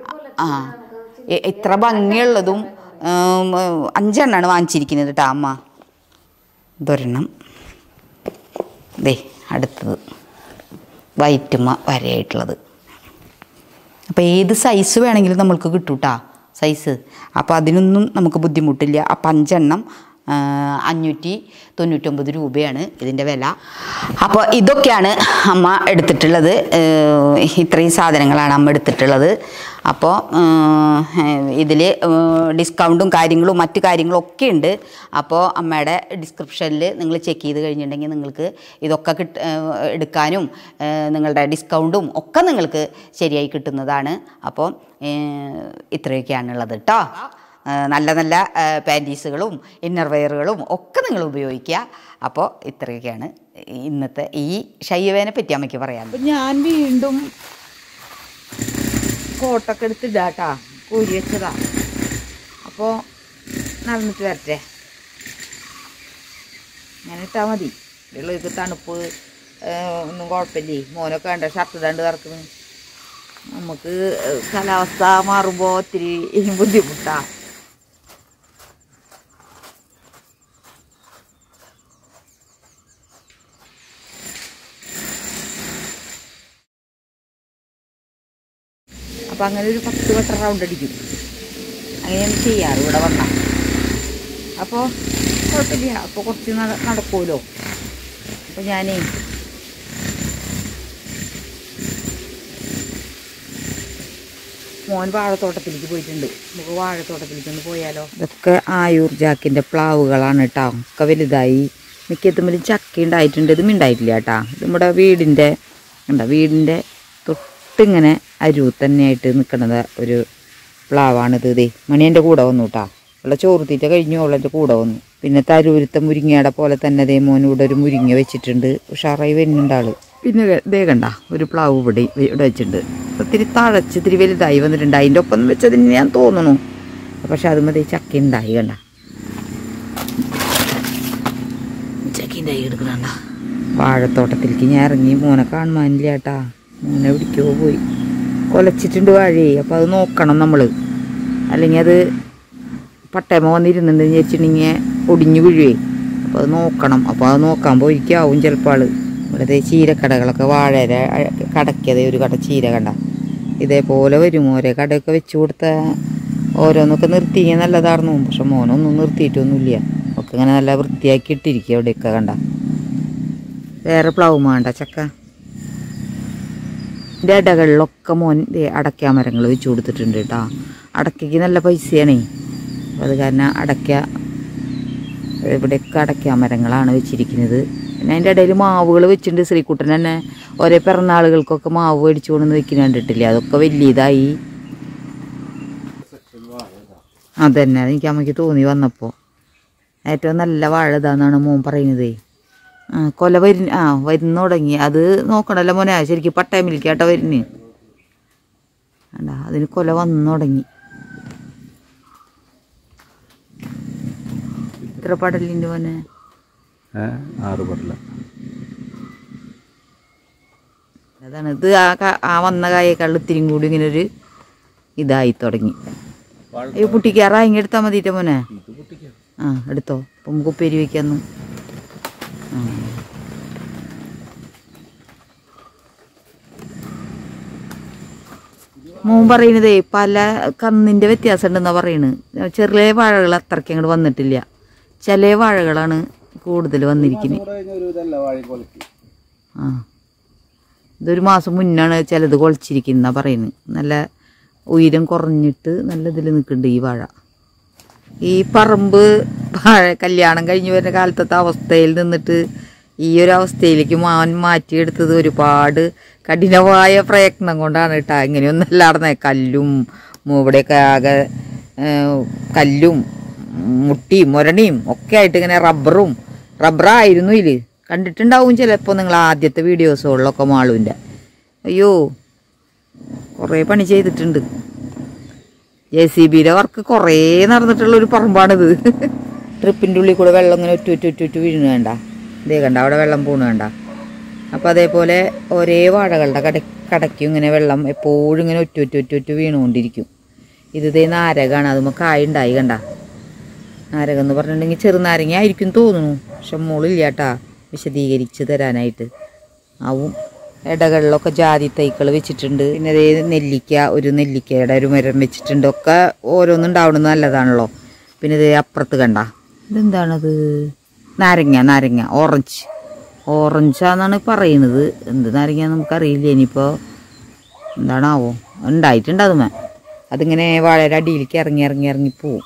ആ ഇ- ഇത്ര ഭംഗിയുള്ളതും ഉം, അഞ്ചെണ്ണമാണ് വാങ്ങിച്ചിരിക്കുന്നത് കേട്ടോ അമ്മ ഇതൊരെണ്ണം ദേ അടുത്തത് വൈറ്റുമ്മ വരയായിട്ടുള്ളത് അപ്പോൾ ഏത് സൈസ് വേണമെങ്കിലും നമ്മൾക്ക് കിട്ടും കേട്ടോ സൈസ് അപ്പോൾ അതിനൊന്നും നമുക്ക് ബുദ്ധിമുട്ടില്ല അപ്പം അഞ്ചെണ്ണം ആ, അഞ്ഞൂറ്റി തൊണ്ണൂറ്റൊമ്പത് രൂപയാണ് ഇതിൻ്റെ വില അപ്പോൾ ഇതൊക്കെയാണ് അമ്മ എടുത്തിട്ടുള്ളത് ഏഹ്, ഇത്രയും സാധനങ്ങളാണ് അമ്മ എടുത്തിട്ടുള്ളത് അപ്പോൾ ഇതിൽ ഡിസ്കൗണ്ടും കാര്യങ്ങളും മറ്റു കാര്യങ്ങളും ഒക്കെ ഉണ്ട് അപ്പോൾ അമ്മയുടെ ഡിസ്ക്രിപ്ഷനിൽ നിങ്ങൾ ചെക്ക് ചെയ്ത് കഴിഞ്ഞിട്ടുണ്ടെങ്കിൽ നിങ്ങൾക്ക് ഇതൊക്കെ കിട്ട ഏഹ്, എടുക്കാനും ഏഹ്, നിങ്ങളുടെ ഡിസ്കൗണ്ടും ഒക്കെ നിങ്ങൾക്ക് ശരിയായി കിട്ടുന്നതാണ് അപ്പോൾ ഏഹ്, ഇത്രയൊക്കെയാണുള്ളത് കേട്ടോ ഏഹ്, നല്ല നല്ല പാൻറ്റീസുകളും ഇന്നർ വെയറുകളും ഒക്കെ നിങ്ങൾ ഉപയോഗിക്കുക അപ്പോൾ ഇത്രയൊക്കെയാണ് ഇന്നത്തെ ഈ ഷയ്യവേനെ പറ്റി അമ്മയ്ക്ക് പറയാൻ അപ്പം ഞാൻ വീണ്ടും കോട്ടൊക്കെ എടുത്തിടാട്ടാ കൂരി വെച്ചതാ അപ്പോൾ നടന്നിട്ട് വരട്ടെ അങ്ങനെ ഇട്ടാൽ മതി വെള്ളമൊക്കെ തണുപ്പ് ഏഹ്, ഒന്നും കുഴപ്പമില്ലേ മോനൊക്കെ വേണ്ട ഷർട്ട് ഇടാണ്ട് കിടക്കുന്നു നമുക്ക് കാലാവസ്ഥ മാറുമ്പോൾ ഒത്തിരി ബുദ്ധിമുട്ടാ അപ്പം അങ്ങനെ ഒരു പത്ത് വട്ടം റൗണ്ട് അടിക്കും അങ്ങനെയാണ് ചെയ്യാറ് ഇവിടെ വന്നാൽ അപ്പോൾ കുഴപ്പമില്ല അപ്പോൾ കുറച്ച് നട നടക്കുമല്ലോ അപ്പോൾ ഞാനേ മോൻ വാഴത്തോട്ടത്തിലേക്ക് പോയിട്ടുണ്ട് നമുക്ക് വാഴത്തോട്ടത്തിലേക്ക് ഒന്ന് പോയാലോ ഇതൊക്കെ ആയൂർ ജാക്കിൻ്റെ പ്ലാവുകളാണ് കേട്ടോ ഒക്കെ വലുതായി മിക്കത്തുമ്പോഴും ചക്ക ഉണ്ടായിട്ടുണ്ട് ഇതും ഉണ്ടായിട്ടില്ല കേട്ടോ ഇത് നമ്മുടെ വീടിൻ്റെ ഉണ്ടോ വീടിൻ്റെ തൊട്ടിങ്ങനെ അരുവ് തന്നെയായിട്ട് നിൽക്കുന്നത് ഒരു പ്ലാവാണിത് ഇതേ മണി എൻ്റെ കൂടെ വന്നു കേട്ടോ ഉള്ള ചോറുത്തീറ്റ കഴിഞ്ഞു അവളെൻ്റെ കൂടെ വന്നു പിന്നെ തരൂരത്തെ മുരിങ്ങയുടെ പോലെ തന്നെ ദേ മോൻ ഇവിടെ ഒരു മുരിങ്ങ വെച്ചിട്ടുണ്ട് ഉഷാറായി വരുന്നുണ്ട് ആള് പിന്നെ ദേ കണ്ട ഒരു പ്ലാവ് ഇവിടെ ഇവിടെ വെച്ചിട്ടുണ്ട് ഒത്തിരി തഴച്ച് ഇത്തിരി വലുതായി വന്നിട്ടുണ്ട് അതിൻ്റെ ഒപ്പം വെച്ചതിന് ഞാൻ തോന്നുന്നു പക്ഷെ അത് മതി ചക്ക ഉണ്ടായി കണ്ട ചക്ക ഉണ്ടായി എടുക്കണണ്ട വാഴത്തോട്ടത്തിലേക്ക് ഞാൻ ഇറങ്ങി മോനെ കാണുവാനില്ല ചേട്ടാ മോനെ എവിടേക്കോ പോയി കൊലച്ചിട്ടുണ്ട് വാഴയെ അപ്പം അത് നോക്കണം നമ്മൾ അല്ലെങ്കിൽ അത് പട്ടയമ വന്നിരുന്നുണ്ട് വിചാരിച്ചിട്ടുണ്ടെങ്കിൽ ഒടിഞ്ഞു വീഴുവേ അപ്പോൾ അത് നോക്കണം അപ്പോൾ അത് നോക്കാൻ പോയിരിക്കാവും ചിലപ്പോൾ ആള് ഇവിടുത്തെ ചീരക്കടകളൊക്കെ വാഴര കടക്കതേ ഒരു കട ചീര കണ്ട ഇതേപോലെ വരും ഓരോ കടയൊക്കെ വെച്ച് കൊടുത്ത ഓരോന്നൊക്കെ നിർത്തിയെങ്കിൽ നല്ലതായിരുന്നു പക്ഷെ മോനൊന്നും നിർത്തിയിട്ടൊന്നുമില്ല ഒക്കെ ഇങ്ങനെ നല്ല വൃത്തിയാക്കി ഇട്ടിരിക്കുക അവിടെയൊക്കെ കണ്ട വേറെ പ്ലവ് വേണ്ട ചക്ക ഇതിൻ്റെ ഇടകളിലൊക്കെ മോൻ ദേ അടയ്ക്ക മരങ്ങൾ വെച്ച് കൊടുത്തിട്ടുണ്ട് കേട്ടോ അടയ്ക്കയ്ക്ക് നല്ല പൈസയാണേ അപ്പം അത് കാരണം അടയ്ക്ക ഇവിടെയൊക്കെ അടയ്ക്ക മരങ്ങളാണ് വെച്ചിരിക്കുന്നത് പിന്നെ അതിൻ്റെ ഇടയിൽ മാവുകൾ വെച്ചിട്ടുണ്ട് ശ്രീകുട്ടൻ തന്നെ ഓരോ പിറന്നാളുകൾക്കൊക്കെ മാവ് മേടിച്ചു കൊണ്ടുവന്ന് വെക്കുന്ന കണ്ടിട്ടില്ലേ അതൊക്കെ വലിയതായി അതന്നെ അതെനിക്ക് അമ്മയ്ക്ക് തോന്നി വന്നപ്പോൾ ഏറ്റവും നല്ല വാഴ ഇതാന്നാണ് മോൻ പറയുന്നതേ ആ കൊല വരുന്ന ആ വരുന്ന തുടങ്ങി അത് നോക്കണല്ലോ മോനെ ശരിക്കും പട്ടയമില്ലിക്കാട്ടോ വരുന്ന് അല്ല അതിന് കൊല വന്നു തുടങ്ങി ഇത്ര പടലിൻ്റെ മോനെ ആറ് പറില്ല അതാണ് ഇത് ആ ക- ആ വന്ന കായേക്കാൾ ഇത്തിരിയും കൂടി ഇങ്ങനെ ഒരു ഇതായി തുടങ്ങി ഈ പുട്ടിക്കാറാ ഇങ്ങനെ എടുത്താൽ മതിയിട്ട് മോനെ ആ എടുത്തോ അപ്പം നമുക്ക് ഉപ്പേരി വയ്ക്കാന്നു ആ. മോൻ പറയുന്നതേ പല കന്നിൻ്റെ വ്യത്യാസം ഉണ്ടെന്നാ പറയുന്നത് ചെറിയ വാഴകൾ അത്രയ്ക്ക് അങ്ങോട്ട് വന്നിട്ടില്ല ചില വാഴകളാണ് കൂടുതൽ വന്നിരിക്കുന്നത് ആ ഇതൊരു മാസം മുന്നാണ് ചിലത് കുളച്ചിരിക്കുന്ന പറയുന്നത് നല്ല ഉയരം കുറഞ്ഞിട്ട് നല്ല ഇതിൽ നിൽക്കുന്നുണ്ട് ഈ വാഴ ഈ പറമ്പ് വാഴ കല്യാണം കഴിഞ്ഞ് വരുന്ന കാലത്തത്തെ അവസ്ഥയിൽ നിന്നിട്ട് ഈ ഒരു അവസ്ഥയിലേക്ക് മാൻ മാറ്റിയെടുത്തത് ഒരുപാട് കഠിനമായ പ്രയത്നം കൊണ്ടാണ് കേട്ടോ ഇങ്ങനെയൊന്നും നടന്നേ കല്ലും മു- ഇവിടെയൊക്കെ ആകെ ഏ, കല്ലും മുട്ടിയും മുരണിയും ഒക്കെ ആയിട്ട് ഇങ്ങനെ റബ്ബറും റബ്ബറായിരുന്നു ഇതില് കണ്ടിട്ടുണ്ടാവും ചിലപ്പോൾ നിങ്ങൾ ആദ്യത്തെ വീഡിയോസുകളിലൊക്കെ മാളുവിൻ്റെ അയ്യോ കുറേ പണി ചെയ്തിട്ടുണ്ട് ജെ സി ബിയുടെ വർക്ക് കുറേ നടന്നിട്ടുള്ള ഒരു പറമ്പാണിത് ട്രിപ്പിൻ്റെ ഉള്ളിൽ കൂടെ വെള്ളം ഇങ്ങനെ ഒറ്റ ഒറ്റ ഒറ്റ ഒറ്റ വീഴുന്ന വേണ്ട ഇതേ കണ്ട അവിടെ വെള്ളം പോണ വേണ്ട അപ്പോൾ അതേപോലെ ഒരേ വാഴകളുടെ കട കടയ്ക്കും ഇങ്ങനെ വെള്ളം എപ്പോഴും ഇങ്ങനെ ഒറ്റ ഒറ്റ ഒറ്റ ഒറ്റ വീണുകൊണ്ടിരിക്കും ഇത് ദേ നാരകമാണ് അതുമ്പോൾ കായ ഉണ്ടായി കണ്ട നാരകം എന്ന് പറഞ്ഞിട്ടുണ്ടെങ്കിൽ ചെറുനാരങ്ങ ആയിരിക്കും തോന്നുന്നു പക്ഷെ മോളില്ല കേട്ടാ വിശദീകരിച്ച് തരാനായിട്ട് ആവും ഇടകളിലൊക്കെ ജാതി തൈകൾ വെച്ചിട്ടുണ്ട് പിന്നെ ദേ നെല്ലിക്ക ഒരു നെല്ലിക്കയുടെ ഒരു മരം വെച്ചിട്ടുണ്ട് ഒക്കെ ഓരോന്നുണ്ടാവണത് നല്ലതാണല്ലോ പിന്നെ ഇത് അപ്പുറത്ത് കണ്ട ഇതെന്താണത് നാരങ്ങ നാരങ്ങ ഓറഞ്ച് ഓറഞ്ചാന്നാണ് പറയുന്നത് എന്ത് നാരങ്ങ നമുക്കറിയില്ല ഇനിയിപ്പോൾ എന്താണാവോ ഉണ്ടായിട്ടുണ്ട് അതുമേ അതിങ്ങനെ വാഴയുടെ അടിയിലേക്ക് ഇറങ്ങി ഇറങ്ങി ഇറങ്ങി പോവും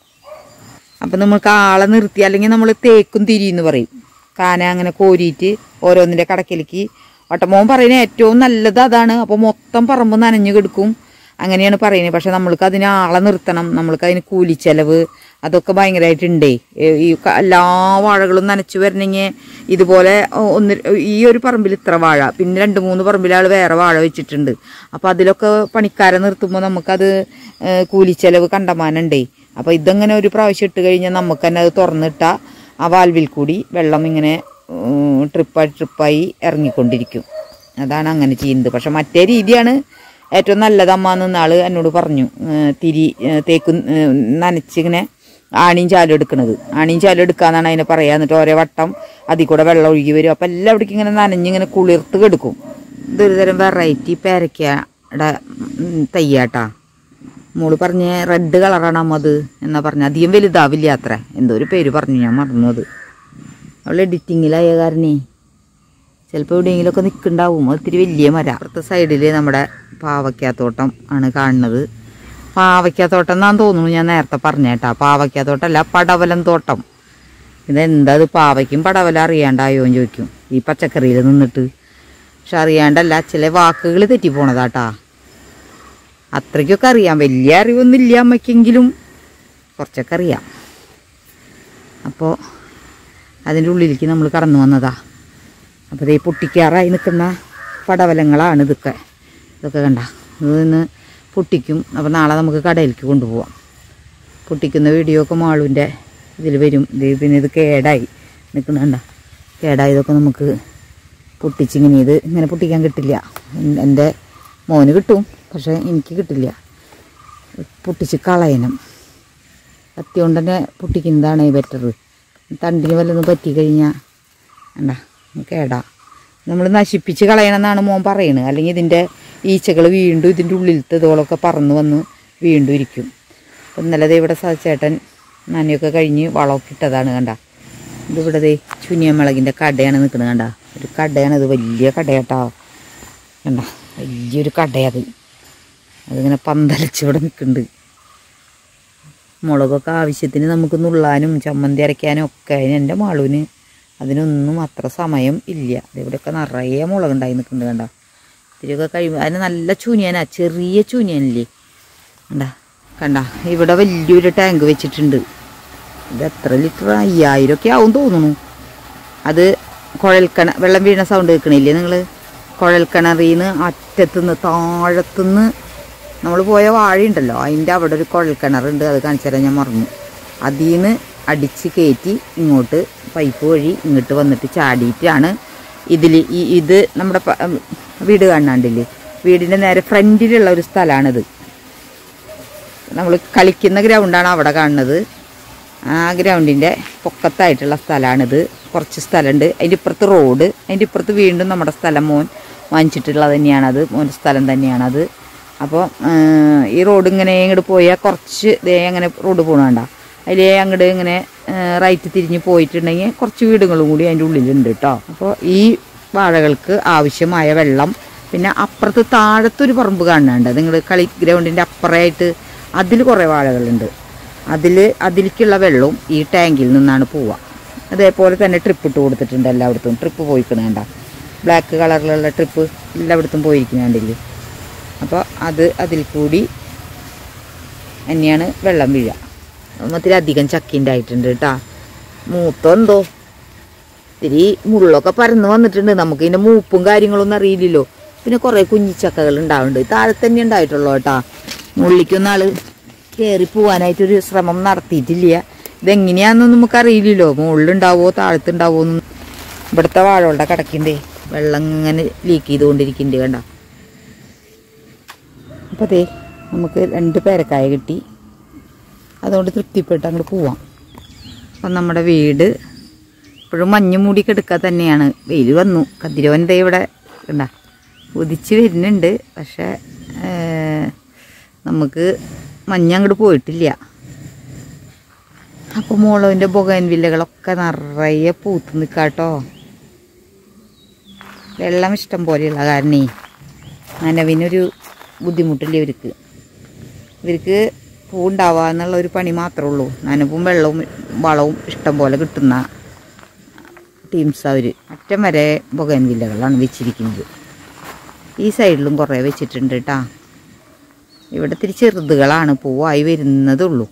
അപ്പം നമുക്ക് ആളെ നിർത്തി അല്ലെങ്കിൽ നമ്മൾ തേക്കും തിരി എന്ന് പറയും കാന അങ്ങനെ കോരിയിട്ട് ഓരോന്നിൻ്റെ കടക്കിലേക്ക് വട്ടമോൻ പറയുന്നത് ഏറ്റവും നല്ലത് അതാണ് അപ്പോൾ മൊത്തം പറമ്പ് നനഞ്ഞു കിടക്കും അങ്ങനെയാണ് പറയുന്നത് പക്ഷെ നമ്മൾക്ക് അതിന് ആളെ നിർത്തണം നമ്മൾക്ക് അതിന് കൂലിച്ചെലവ് അതൊക്കെ ഭയങ്കരമായിട്ടുണ്ടേ ഏ- ഈ ക- എല്ലാ വാഴകളും നനച്ചു വരണമെങ്കിൽ ഇതുപോലെ ഒ- ഒന്ന് ഈ ഒരു പറമ്പിൽ ഇത്ര വാഴ പിന്നെ രണ്ട് മൂന്ന് പറമ്പിലാൾ വേറെ വാഴ വെച്ചിട്ടുണ്ട് അപ്പോൾ അതിലൊക്കെ പണിക്കാരെ നിർത്തുമ്പോൾ നമുക്കത് ഏ, കൂലിച്ചെലവ് കണ്ടമാനുണ്ടേ അപ്പോൾ ഇതങ്ങനെ ഒരു പ്രാവശ്യം ഇട്ട് കഴിഞ്ഞാൽ നമുക്ക് തന്നെ അത് തുറന്നിട്ടാൽ ആ വാൽവിൽ കൂടി വെള്ളം ഇങ്ങനെ ഉം, ട്രിപ്പായി ട്രിപ്പായി ഇറങ്ങിക്കൊണ്ടിരിക്കും അതാണ് അങ്ങനെ ചെയ്യുന്നത് പക്ഷെ മറ്റേ രീതിയാണ് ഏറ്റവും നല്ലത് അമ്മ എന്ന് ആള് എന്നോട് പറഞ്ഞു ഏ, തിരി ഏ, തേക്ക് ഏ, നനച്ചിങ്ങനെ ആണിയും ചാലും എടുക്കണത് ആണിയും ചാലും എടുക്കാന്നാണ് അതിനെ പറയാ എന്നിട്ട് ഓരോ വട്ടം അതിൽ കൂടെ വെള്ളം ഒഴുകി വരും അപ്പം എല്ലാവിടേക്കും ഇങ്ങനെ നനഞ്ഞിങ്ങനെ കുളിർത്ത് കെടുക്കും ഇതൊരു തരം വെറൈറ്റി പേരക്കയുടെ ഉം, തയ്യാട്ടാ മോള് പറഞ്ഞ റെഡ് കളറാണ് അമ്മ അത് എന്നാ പറഞ്ഞ അധികം വലുതാവില്ല അത്ര എന്തോ ഒരു പേര് പറഞ്ഞു ഞാൻ മറന്നു അത് അവൾ എഡിറ്റിങ്ങിലായ കാരണേ ചിലപ്പോൾ എവിടെയെങ്കിലുമൊക്കെ നിൽക്കുന്നുണ്ടാവും അത് ഇത്തിരി വലിയ മര അപ്പുറത്തെ സൈഡിൽ നമ്മുടെ പാവയ്ക്കാത്തോട്ടം ആണ് കാണുന്നത് പാവയ്ക്കാത്തോട്ടം എന്നാന്ന് തോന്നുന്നു ഞാൻ നേരത്തെ പറഞ്ഞേട്ടാ പാവയ്ക്കാത്തോട്ടമല്ല പടവലം തോട്ടം ഇതെന്താ ഇത് പാവയ്ക്കും പടവലം അറിയാണ്ടായോ എന്ന് ചോദിക്കും ഈ പച്ചക്കറിയിൽ നിന്നിട്ട് പക്ഷെ അറിയാണ്ടല്ല ചില വാക്കുകൾ തെറ്റിപ്പോണതാട്ടാ അത്രയ്ക്കൊക്കെ അറിയാം വലിയ അറിവൊന്നുമില്ല അമ്മയ്ക്കെങ്കിലും കുറച്ചൊക്കെ അറിയാം അപ്പോൾ അതിൻ്റെ ഉള്ളിലേക്ക് നമ്മൾ കടന്നു വന്നതാ അപ്പോൾ ഈ പൊട്ടിക്കാറായി നിൽക്കുന്ന പടവലങ്ങളാണ് ഇതൊക്കെ ഇതൊക്കെ കണ്ട ഇന്ന് പൊട്ടിക്കും അപ്പോൾ നാളെ നമുക്ക് കടയിലേക്ക് കൊണ്ടുപോവാം പൊട്ടിക്കുന്ന വീഡിയോ ഒക്കെ മാളുവിൻ്റെ ഇതിൽ വരും ഇത് പിന്നെ ഇത് കേടായി നിൽക്കുന്നുണ്ട കേടായതൊക്കെ നമുക്ക് പൊട്ടിച്ചിങ്ങനെ ഇത് ഇങ്ങനെ പൊട്ടിക്കാൻ കിട്ടില്ല എൻ- എൻ്റെ മോന് കിട്ടും പക്ഷേ എനിക്ക് കിട്ടില്ല പൊട്ടിച്ച് കളയണം കത്തി കൊണ്ട് തന്നെ പൊട്ടിക്കുന്നതാണ് ബെറ്റർ തണ്ടിന് വല്ലതും പറ്റിക്കഴിഞ്ഞാൽ വേണ്ട കേടാ നമ്മൾ നശിപ്പിച്ച് കളയണമെന്നാണ് മോൻ പറയുന്നത് അല്ലെങ്കിൽ ഇതിൻ്റെ ഈച്ചകൾ വീണ്ടും ഇതിൻ്റെ ഉള്ളിലത്തെ ഇതോളൊക്കെ പറന്ന് വന്ന് വീണ്ടും ഇരിക്കും അപ്പം ഇന്നലെ ദേ ഇവിടെ ചേട്ടൻ നനയൊക്കെ കഴിഞ്ഞ് വളമൊക്കെ ഇട്ടതാണ് കണ്ട ഇതിവിടെ ദേ ചുനിയമുളകിൻ്റെ കടയാണ് നിൽക്കുന്നത് കണ്ട ഒരു കടയാണ് ഇത് വലിയ കടയാട്ടോ കണ്ട വലിയൊരു കടയത് അതിങ്ങനെ പന്തലിച്ച് ഇവിടെ നിൽക്കുന്നുണ്ട് മുളകൊക്കെ ആവശ്യത്തിന് നമുക്ക് നുള്ളാനും ചമ്മന്തി അരയ്ക്കാനും ഒക്കെ അതിന് എൻ്റെ മാളുവിന് അതിനൊന്നും അത്ര സമയം ഇല്ല ഇവിടെയൊക്കെ നിറയെ മുളകുണ്ടായി നിൽക്കുന്നുണ്ട് കണ്ട ഇത്തിരിയൊക്കെ കഴിയുമ്പോൾ അതിന് നല്ല ചൂനിയാനാ ചെറിയ ചൂനിയാനില്ലേ കണ്ട കണ്ട ഇവിടെ വലിയൊരു ടാങ്ക് വെച്ചിട്ടുണ്ട് ഇത് എത്ര ലിറ്റർ അയ്യായിരം ഒക്കെ ആവും തോന്നുന്നു അത് കുഴൽക്കണ വെള്ളം വീണ സൗണ്ട് കേൾക്കണില്ലേ നിങ്ങൾ കുഴൽക്കിണറിൽ നിന്ന് അറ്റത്തുനിന്ന് താഴത്തുനിന്ന് നമ്മൾ പോയ വാഴയുണ്ടല്ലോ അതിൻ്റെ അവിടെ ഒരു കുഴൽക്കിണറുണ്ട് അത് കാണിച്ചു തരാൻ ഞാൻ മറന്നു അതിൽ നിന്ന് അടിച്ച് കയറ്റി ഇങ്ങോട്ട് പൈപ്പ് വഴി ഇങ്ങോട്ട് വന്നിട്ട് ചാടിയിട്ടാണ് ഇതിൽ ഈ ഇത് നമ്മുടെ പ- ഉം, വീട് കാണാണ്ടില്ലേ വീടിൻ്റെ നേരെ ഫ്രണ്ടിലുള്ള ഒരു സ്ഥലമാണിത് നമ്മൾ കളിക്കുന്ന ഗ്രൗണ്ടാണ് അവിടെ കാണുന്നത് ആ ഗ്രൗണ്ടിൻ്റെ പൊക്കത്തായിട്ടുള്ള സ്ഥലമാണിത് കുറച്ച് സ്ഥലമുണ്ട് അതിൻ്റെ ഇപ്പുറത്ത് റോഡ് അതിൻ്റെ ഇപ്പുറത്ത് വീണ്ടും നമ്മുടെ സ്ഥലം മോൻ വാങ്ങിച്ചിട്ടുള്ളത് തന്നെയാണത് മോൻ്റെ സ്ഥലം തന്നെയാണത് അപ്പോൾ ഈ റോഡ് ഇങ്ങനെ ഇങ്ങോട്ട് പോയാൽ കുറച്ച് ദേ അങ്ങനെ റോഡ് പോകണണ്ട അതിലേ അങ്ങോട്ട് ഇങ്ങനെ റൈറ്റ് തിരിഞ്ഞ് പോയിട്ടുണ്ടെങ്കിൽ കുറച്ച് വീടുകളും കൂടി അതിൻ്റെ ഉള്ളിലുണ്ട് കേട്ടോ അപ്പോൾ ഈ വാഴകൾക്ക് ആവശ്യമായ വെള്ളം പിന്നെ അപ്പുറത്ത് താഴത്തൊരു പറമ്പ് കാണുന്നുണ്ട് നിങ്ങൾ കളി ഗ്രൗണ്ടിൻ്റെ അപ്പുറമായിട്ട് അതിൽ കുറേ വാഴകളുണ്ട് അതിൽ അതിലേക്കുള്ള വെള്ളവും ഈ ടാങ്കിൽ നിന്നാണ് പോവുക അതേപോലെ തന്നെ ട്രിപ്പ് ഇട്ട് കൊടുത്തിട്ടുണ്ട് എല്ലായിടത്തും ട്രിപ്പ് പോയിക്കണേണ്ട ബ്ലാക്ക് കളറിലുള്ള ട്രിപ്പ് എല്ലായിടത്തും പോയിരിക്കുന്നുണ്ടില്ലേ അപ്പോൾ അത് അതിൽ കൂടി തന്നെയാണ് വെള്ളം വീഴുക മൊത്തത്തിലധികം ചക്കിൻ്റെ ആയിട്ടുണ്ട് കേട്ടാ മൂത്തോ എന്തോ ഇത്തിരി മുള്ളൊക്കെ പരന്ന് വന്നിട്ടുണ്ട് നമുക്ക് ഇതിൻ്റെ മൂപ്പും കാര്യങ്ങളൊന്നും അറിയില്ലല്ലോ പിന്നെ കുറേ കുഞ്ഞിച്ചക്കകൾ ഉണ്ടാവുന്നുണ്ട് താഴെ തന്നെ ഉണ്ടായിട്ടുള്ളൂ കേട്ടാ മുള്ളിക്കൊന്നും ആള് കയറി പോകാനായിട്ടൊരു ശ്രമം നടത്തിയിട്ടില്ല ഇതെങ്ങനെയാണെന്നൊന്നും നമുക്കറിയില്ലല്ലോ മുകളിലുണ്ടാവോ താഴത്തുണ്ടാവോ എന്നും ഇവിടുത്തെ വാഴകളുടെ കിടക്കണ്ടേ വെള്ളം ഇങ്ങനെ ലീക്ക് ചെയ്തുകൊണ്ടിരിക്കുന്നുണ്ട് കണ്ട അപ്പോൾ അതെ നമുക്ക് രണ്ട് പേരക്കായ കിട്ടി അതുകൊണ്ട് തൃപ്തിപ്പെട്ട് അങ്ങോട്ട് പോവാം അപ്പം നമ്മുടെ വീട് ഇപ്പോഴും മഞ്ഞ് മൂടി കിടക്കുക തന്നെയാണ് വെയിൽ വന്നു കതിരവൻ ദേ ഇവിടെ കണ്ട ഉദിച്ച് വരുന്നുണ്ട് പക്ഷേ ഏർ, നമുക്ക് മഞ്ഞ് അങ്ങോട്ട് പോയിട്ടില്ല അപ്പോൾ മോളവിൻ്റെ ബൊഗൻ വില്ലകളൊക്കെ നിറയെ പൂത്ത് നിൽക്കാട്ടോ വെള്ളം ഇഷ്ടം പോലെയുള്ള കാരണേ നനവിനൊരു ബുദ്ധിമുട്ടില്ല ഇവർക്ക് ഇവർക്ക് പൂവുണ്ടാവുക എന്നുള്ള ഒരു പണി മാത്രമേ ഉള്ളൂ നനവും വെള്ളവും വളവും ഇഷ്ടം പോലെ കിട്ടുന്ന ടീംസ് അവർ അറ്റം വരെ ബൊഗൻ വില്ലകളാണ് വെച്ചിരിക്കുന്നത് ഈ സൈഡിലും കുറേ വെച്ചിട്ടുണ്ട് കേട്ടാ ഇവിടെ ഇത്തിരി ചെറുതുകളാണ് പൂവായി വരുന്നതുള്ളൂ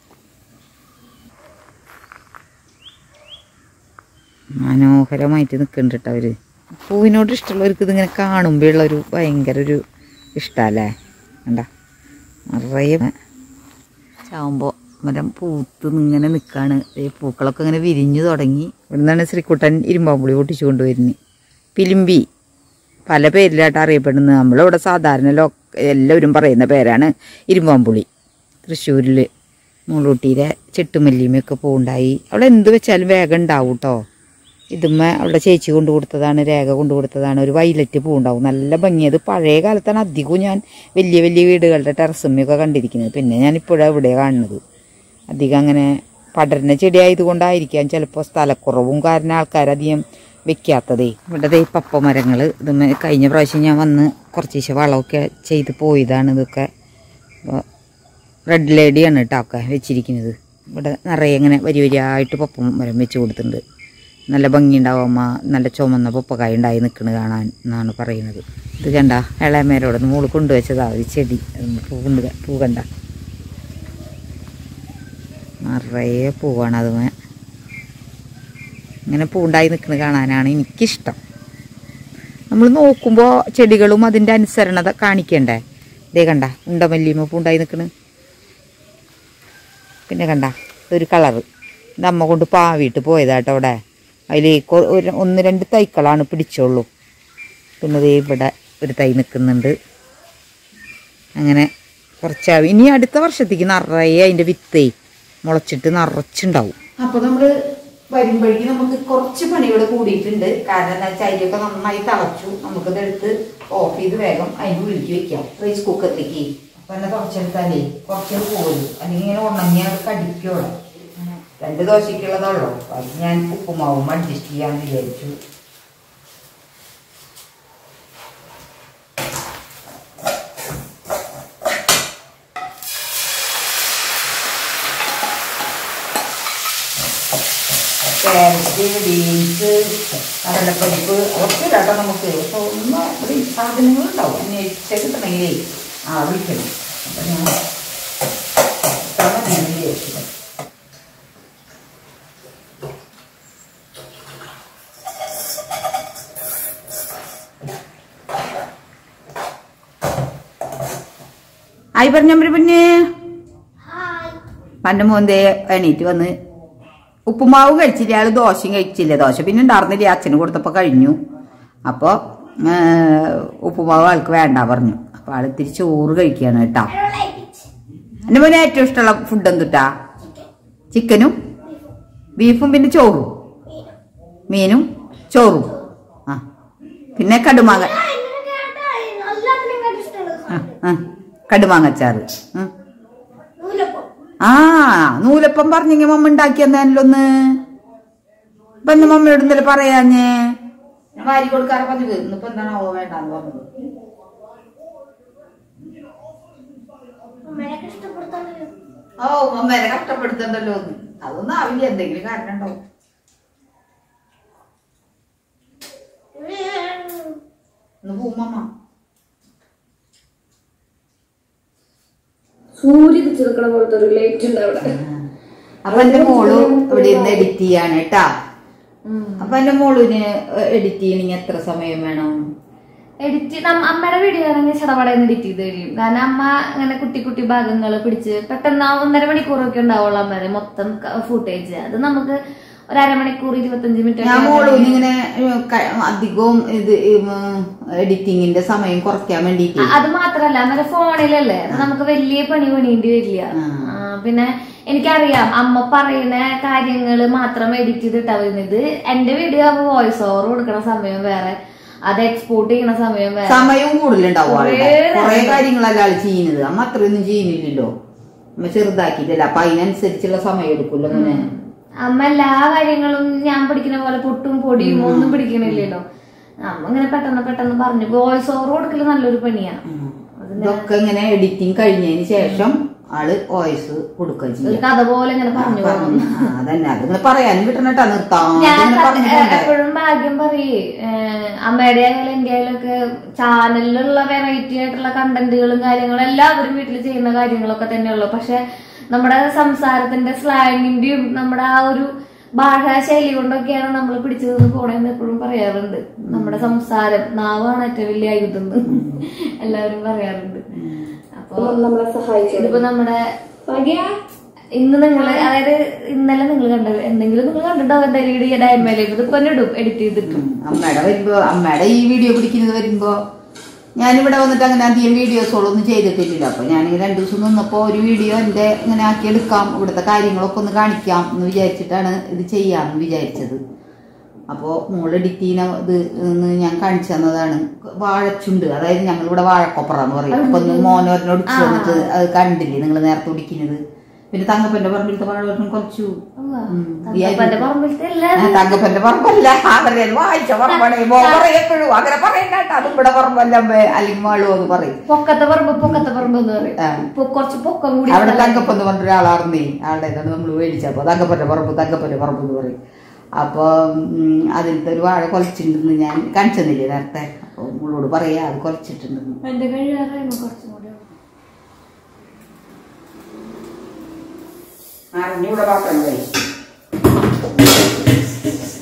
മനോഹരമായിട്ട് നിൽക്കുന്നുണ്ട് കേട്ടോ അവർ പൂവിനോട് ഇഷ്ടമുള്ളവർക്ക് ഇതിങ്ങനെ കാണുമ്പോഴുള്ള ഒരു ഭയങ്കര ഒരു ഇഷ്ടമല്ലേ കണ്ട നിറയെ ചാവുമ്പോൾ മരം പൂത്ത് ഇങ്ങനെ നിൽക്കുകയാണ് ഈ പൂക്കളൊക്കെ ഇങ്ങനെ വിരിഞ്ഞു തുടങ്ങി ഇവിടുന്നാണ് ശ്രീക്കുട്ടൻ ഇരുമ്പാമ്പുളി പൊട്ടിച്ചു കൊണ്ടുവരുന്നത് പിലിമ്പി പല പേരിലായിട്ട് അറിയപ്പെടുന്നത് നമ്മളിവിടെ സാധാരണ ലോ എല്ലാവരും പറയുന്ന പേരാണ് ഇരുമ്പാമ്പുളി തൃശ്ശൂരിൽ മുള്ളൂട്ടിയിലെ ചെട്ടുമല്ലിമയൊക്കെ പൂണ്ടായി അവിടെ എന്ത് വെച്ചാലും വേഗം ഉണ്ടാവും കേട്ടോ ഇതുമ്മ അവിടെ ചേച്ചി കൊണ്ടു കൊടുത്തതാണ് രേഖ കൊണ്ടു കൊടുത്തതാണ് ഒരു വൈലറ്റ് പൂ ഉണ്ടാവും നല്ല ഭംഗിയത് പഴയ കാലത്താണ് അധികവും ഞാൻ വലിയ വലിയ വീടുകളുടെ ടെറസുമ്മയൊക്കെ കണ്ടിരിക്കുന്നത് പിന്നെ ഞാൻ ഇപ്പോഴാണ് ഇവിടെ കാണുന്നത് അധികം അങ്ങനെ പടരുന്ന ചെടി ആയതുകൊണ്ടായിരിക്കാം ചിലപ്പോൾ സ്ഥലക്കുറവും കാരണം ആൾക്കാരധികം വെക്കാത്തതേ ഇവിടെ ദേ പപ്പ മരങ്ങൾ ഇതുമ്മ കഴിഞ്ഞ പ്രാവശ്യം ഞാൻ വന്ന് കുറച്ച് ദിവസം വളമൊക്കെ ചെയ്ത് പോയതാണ് ഇതൊക്കെ അപ്പോൾ റെഡ് ലേഡിയാണ് കേട്ടോ ഒക്കെ വെച്ചിരിക്കുന്നത് ഇവിടെ നിറയെ ഇങ്ങനെ വരി വരിയായിട്ട് പപ്പ മരം വെച്ച് കൊടുത്തിട്ടുണ്ട് നല്ല ഭംഗിയുണ്ടാവും അമ്മ നല്ല ചുമന്ന പപ്പക്കായ ഉണ്ടായി നിൽക്കുന്നത് കാണാൻ എന്നാണ് പറയുന്നത് ഇത് കണ്ട ഇളയമേരോട് മോള് കൊണ്ടുവച്ചതാ ഒരു ചെടി അത് പൂ കൊണ്ട് പൂ കണ്ട നിറയെ പൂവാണ് അതുമേ ഇങ്ങനെ പൂണ്ടായി നിൽക്കുന്നത് കാണാനാണ് എനിക്കിഷ്ടം നമ്മൾ നോക്കുമ്പോൾ ചെടികളും അതിൻ്റെ അനുസരണത കാണിക്കണ്ടേ ഇതേ കണ്ട ഉണ്ട മല്ലിമ പൂണ്ടായി നിൽക്കണ് പിന്നെ കണ്ട ഒരു കളറ് ഇത് അമ്മ കൊണ്ട് പാവിയിട്ട് പോയതാട്ടോ അവിടെ അതിൽ ഒരു ഒന്ന് രണ്ട് തൈക്കളാണ് പിടിച്ചോളൂ പിന്നെ ദേ ഇവിടെ ഒരു തൈ നിൽക്കുന്നുണ്ട് അങ്ങനെ കുറച്ചാവും ഇനി അടുത്ത വർഷത്തേക്ക് നിറയെ അതിൻ്റെ വിത്തേ മുളച്ചിട്ട് നിറച്ചുണ്ടാവും അപ്പോൾ നമ്മൾ വരുമ്പോഴേക്കും നമുക്ക് കുറച്ച് പണികൾ കൂടിയിട്ടുണ്ട് കാരണം എന്താ വെച്ചാൽ അരിയൊക്കെ നന്നായി തിളച്ചു നമുക്കത് എടുത്ത് ഓഫ് ചെയ്ത് വേഗം അതിന് ഉരുക്കി വെക്കാം റൈസ് കുക്കറിലേക്ക് അപ്പം എന്നെ കുറച്ചെടുത്താലേ കുറച്ച് പോകുള്ളൂ അല്ലെങ്കിൽ ഇങ്ങനെ ഉണങ്ങിയ കടിക്കോളൂ രണ്ട് ദോശയ്ക്കുള്ളതുള്ളൂ അത് ഞാൻ ഉപ്പുമാവും അഡ്ജസ്റ്റ് ചെയ്യാമെന്ന് വിചാരിച്ചു ക്യാരറ്റ് ബീൻസ് കടലപ്പരിപ്പ് ഒക്കെ ഇടാട്ടോ നമുക്ക് പക്ഷെ ഒന്ന് ഇവിടെ ഈ സാധനങ്ങളുണ്ടാവും അന്വേഷിച്ച് കിട്ടണമെങ്കിലേ ആ വിളിക്കണം അപ്പം ഞാൻ ഇത്ര മതിയെന്ന് വിചാരിച്ചത് ആയി പറഞ്ഞ പിന്നെ പണ്ട് മോന്തേ എണീറ്റ് വന്ന് ഉപ്പുമാവും കഴിച്ചില്ല ആള് ദോശയും കഴിച്ചില്ല ദോശ പിന്നെ ഉണ്ടായിരുന്നില്ല അച്ഛന് കൊടുത്തപ്പോൾ കഴിഞ്ഞു അപ്പോൾ ഉപ്പുമാവ് ആൾക്ക് വേണ്ട പറഞ്ഞു അപ്പോൾ ആൾ ഇത്തിരി ചോറ് കഴിക്കുകയാണ് കേട്ടോ എൻ്റെ മോനെ ഏറ്റവും ഇഷ്ടമുള്ള ഫുഡ് എന്തുട്ടാ ചിക്കനും ബീഫും പിന്നെ ചോറും മീനും ചോറും ആ പിന്നെ കടുമാങ്ങ ആ, ആ, കടുമാങ്ങച്ചാറ് ആ ആ നൂലപ്പം പറഞ്ഞെങ്കിൽ മമ്മ ഉണ്ടാക്കിയെന്നാണല്ലോ ഒന്ന് ഇപ്പൊ എന്റെ മമ്മയോട് ഇന്നലെ പറയാഞ്ഞേ ഞാൻ വാരി കൊടുക്കാറ് പതിവ് ഇന്നിപ്പോ എന്താണോ വേണ്ടാന്ന് പറഞ്ഞത് ഓ മമ്മേനെ കഷ്ടപ്പെടുത്തണ്ടല്ലോ എന്ന് അതൊന്നും ആവില്ല എന്തെങ്കിലും കാരണം ഉണ്ടാവും ഒന്ന് പോവും മമ്മ സൂര്യ തിരിച്ചു നിൽക്കണ പോലത്തെ ഒരു ലൈറ്റ് ഉണ്ട് അവിടെ അപ്പൊ എന്റെ മോള് ഇവിടെ ഇരുന്ന് എഡിറ്റ് ചെയ്യാണ് കേട്ടാ അപ്പൊ എന്റെ മോളിന് എഡിറ്റ് ചെയ്യണമെങ്കിൽ എത്ര സമയം വേണം എഡിറ്റ് അമ്മയുടെ വീഡിയോ ആണെങ്കിൽ ചടപടയെന്ന് എഡിറ്റ് ചെയ്ത് കഴിയും കാരണം അമ്മ ഇങ്ങനെ കുട്ടി കുട്ടി ഭാഗങ്ങൾ പിടിച്ച് പെട്ടെന്ന് ആ ഒന്നര മണിക്കൂറൊക്കെ ഉണ്ടാവുള്ളൂ അമ്മയുടെ മൊത്തം ഫുട്ടേജ് അത് നമുക്ക് ഒരു അരമണിക്കൂർ ഇരുപത്തഞ്ച് മിനിറ്റ് ഞാൻ മോളൂന് ഇങ്ങനെ ഏഹ്, ക- അധികവും ഇത് എഡിറ്റിങ്ങിന്റെ സമയം കുറയ്ക്കാൻ വേണ്ടിട്ട് അത് മാത്രല്ല അമ്മയുടെ ഫോണിലല്ലേ അപ്പൊ നമുക്ക് വലിയ പണി പണിയേണ്ടി വരില്ല ആ, പിന്നെ എനിക്കറിയാം അമ്മ പറയുന്ന കാര്യങ്ങൾ മാത്രം എഡിറ്റ് ചെയ്തിട്ടാ വരുന്നത് എന്റെ വീഡിയോ ആകുമ്പോൾ വോയിസ് ഓവർ കൊടുക്കണ സമയം വേറെ അത് എക്സ്പോർട്ട് ചെയ്യണ സമയം വേറെ സമയവും കൂടുതലുണ്ടാവും ആളുടെ കുറേ നേരം കുറെ കാര്യങ്ങളല്ല ആള് ചെയ്യുന്നത് അമ്മ അത്രയൊന്നും ചെയ്യുന്നില്ലല്ലോ അമ്മ ചെറുതാക്കിയിട്ടില്ല അപ്പൊ അതിനനുസരിച്ചുള്ള സമയം എടുക്കുമല്ലോ അങ്ങനെ അമ്മ എല്ലാ കാര്യങ്ങളും ഞാൻ പഠിക്കുന്ന പോലെ പൊട്ടും പൊടിയും ഒന്നും പിടിക്കണില്ലല്ലോ അമ്മ ഇങ്ങനെ പെട്ടെന്ന് പെട്ടെന്ന് പറഞ്ഞു വോയിസ് ഓവർ കൊടുക്കല് നല്ലൊരു പണിയാണ് ഇതൊക്കെ ഇങ്ങനെ എഡിറ്റിംഗ് കഴിഞ്ഞതിന് ശേഷം ആള് വോയിസ് കൊടുക്കുക ഒരു ചെയ്യും കഥ പോലെ ഇങ്ങനെ പറഞ്ഞു പോകും ആ, അതന്നെ അതിങ്ങനെ പറയാനും കിട്ടണട്ടാ നിർത്താം ഞാൻ എപ്പോഴും ഭാഗ്യം പറയേ ഏഹ് അമ്മയുടെ ആയാലും എന്റെ ആയാലും ഒക്കെ ചാനലിലുള്ള വെറൈറ്റി ആയിട്ടുള്ള കണ്ടന്റുകളും കാര്യങ്ങളും എല്ലാവരും വീട്ടിൽ ചെയ്യുന്ന കാര്യങ്ങളൊക്കെ തന്നെയുള്ളൂ പക്ഷെ നമ്മുടെ സംസാരത്തിന്റെ സ്ലാങ്ങിന്റെയും നമ്മുടെ ആ ഒരു ഭാഷാശൈലി കൊണ്ടൊക്കെയാണ് നമ്മൾ പിടിച്ചു നിന്ന് പോണേന്ന് എപ്പോഴും പറയാറുണ്ട് നമ്മുടെ സംസാരം നാവാണ് ഏറ്റവും വലിയ ആയുധം എന്ന് എല്ലാവരും പറയാറുണ്ട് അപ്പൊ നമ്മളെ സഹായിച്ചു ഇതിപ്പോ നമ്മുടെ ഇന്ന് നിങ്ങള് അതായത് ഇന്നലെ നിങ്ങൾ കണ്ട എന്തെങ്കിലും നിങ്ങൾ കണ്ടിട്ടുണ്ടാവും എന്തായാലും ഈ ഡയമേലെ ഇതിപ്പോ തന്നെ ഇടും എഡിറ്റ് ചെയ്തിട്ടും ഉം. അമ്മയുടെ വരുമ്പോ അമ്മയുടെ ഈ വീഡിയോ പിടിക്കുന്നത് വരുമ്പോ ഞാനിവിടെ വന്നിട്ട് അങ്ങനെ അധികം വീഡിയോസുകളൊന്നും ചെയ്തിട്ടില്ല അപ്പൊ ഞാൻ രണ്ടു ദിവസം നിന്നപ്പോ ഒരു വീഡിയോ എന്റെ ഇങ്ങനെ ആക്കി എടുക്കാം ഇവിടുത്തെ കാര്യങ്ങളൊക്കെ ഒന്ന് കാണിക്കാം എന്ന് വിചാരിച്ചിട്ടാണ് ഇത് ചെയ്യാമെന്ന് വിചാരിച്ചത് അപ്പോൾ മോള് എഡിറ്റ് ചെയ്യുന്ന ഇത് എന്ന് ഞാൻ കാണിച്ചു തന്നതാണ് വാഴച്ചുണ്ട് അതായത് ഞങ്ങൾ ഇവിടെ വാഴക്കൊപ്പറ എന്ന് പറയും അപ്പൊ ഒന്ന് മോനോരനോട് വന്നിട്ട് അത് കണ്ടില്ലേ നിങ്ങൾ നേരത്തെ പിടിക്കുന്നത് പിന്നെ തങ്കപ്പന്റെ പറമ്പിലത്തെ വാഴവട്ടം കുറച്ചു ഉം. ഈ അരി- തങ്കപ്പന്റെ പറമ്പിലത്തെ എല്ലാ ആ, തങ്കപ്പന്റെ പറമ്പല്ല അവരെ വായിച്ച പറമ്പാണ് മോൻ പറയും എപ്പോഴും അങ്ങനെ പറയണ്ട കേട്ടോ അത് ഇവിടെ പറമ്പല്ല അമ്മേ, അല്ലെങ്കിൽ മാളു എന്ന് പറയും പൊക്കത്തെ പറമ്പ് പൊക്കത്തെ പറമ്പ് എന്ന് പറയും ആ. ഇപ്പൊ കുറച്ച് പൊക്കം കൂടി അവിടെ തങ്കപ്പൻ എന്ന് പറഞ്ഞ ഒരാളാർന്നേ ആളുടെ ഇതാണ് നമ്മൾ മേടിച്ചപ്പോ തങ്കപ്പന്റെ പറമ്പ് തങ്കപ്പന്റെ പറമ്പ് എന്ന് പറയും അപ്പൊ ഉം, അതിലത്തെ ഒരു വാഴ കൊലച്ചിട്ടുണ്ടെന്ന് ഞാൻ കാണിച്ചെന്നില്ലേ നേരത്തെ അപ്പൊ നമ്മളോട് പറയാ അത് കൊലച്ചിട്ടുണ്ടെന്ന് എന്റെ കഴിയാറായിരുന്നു കുറച്ചും കൂടി അറിഞ്ഞൂടെ പാത്രം പോയി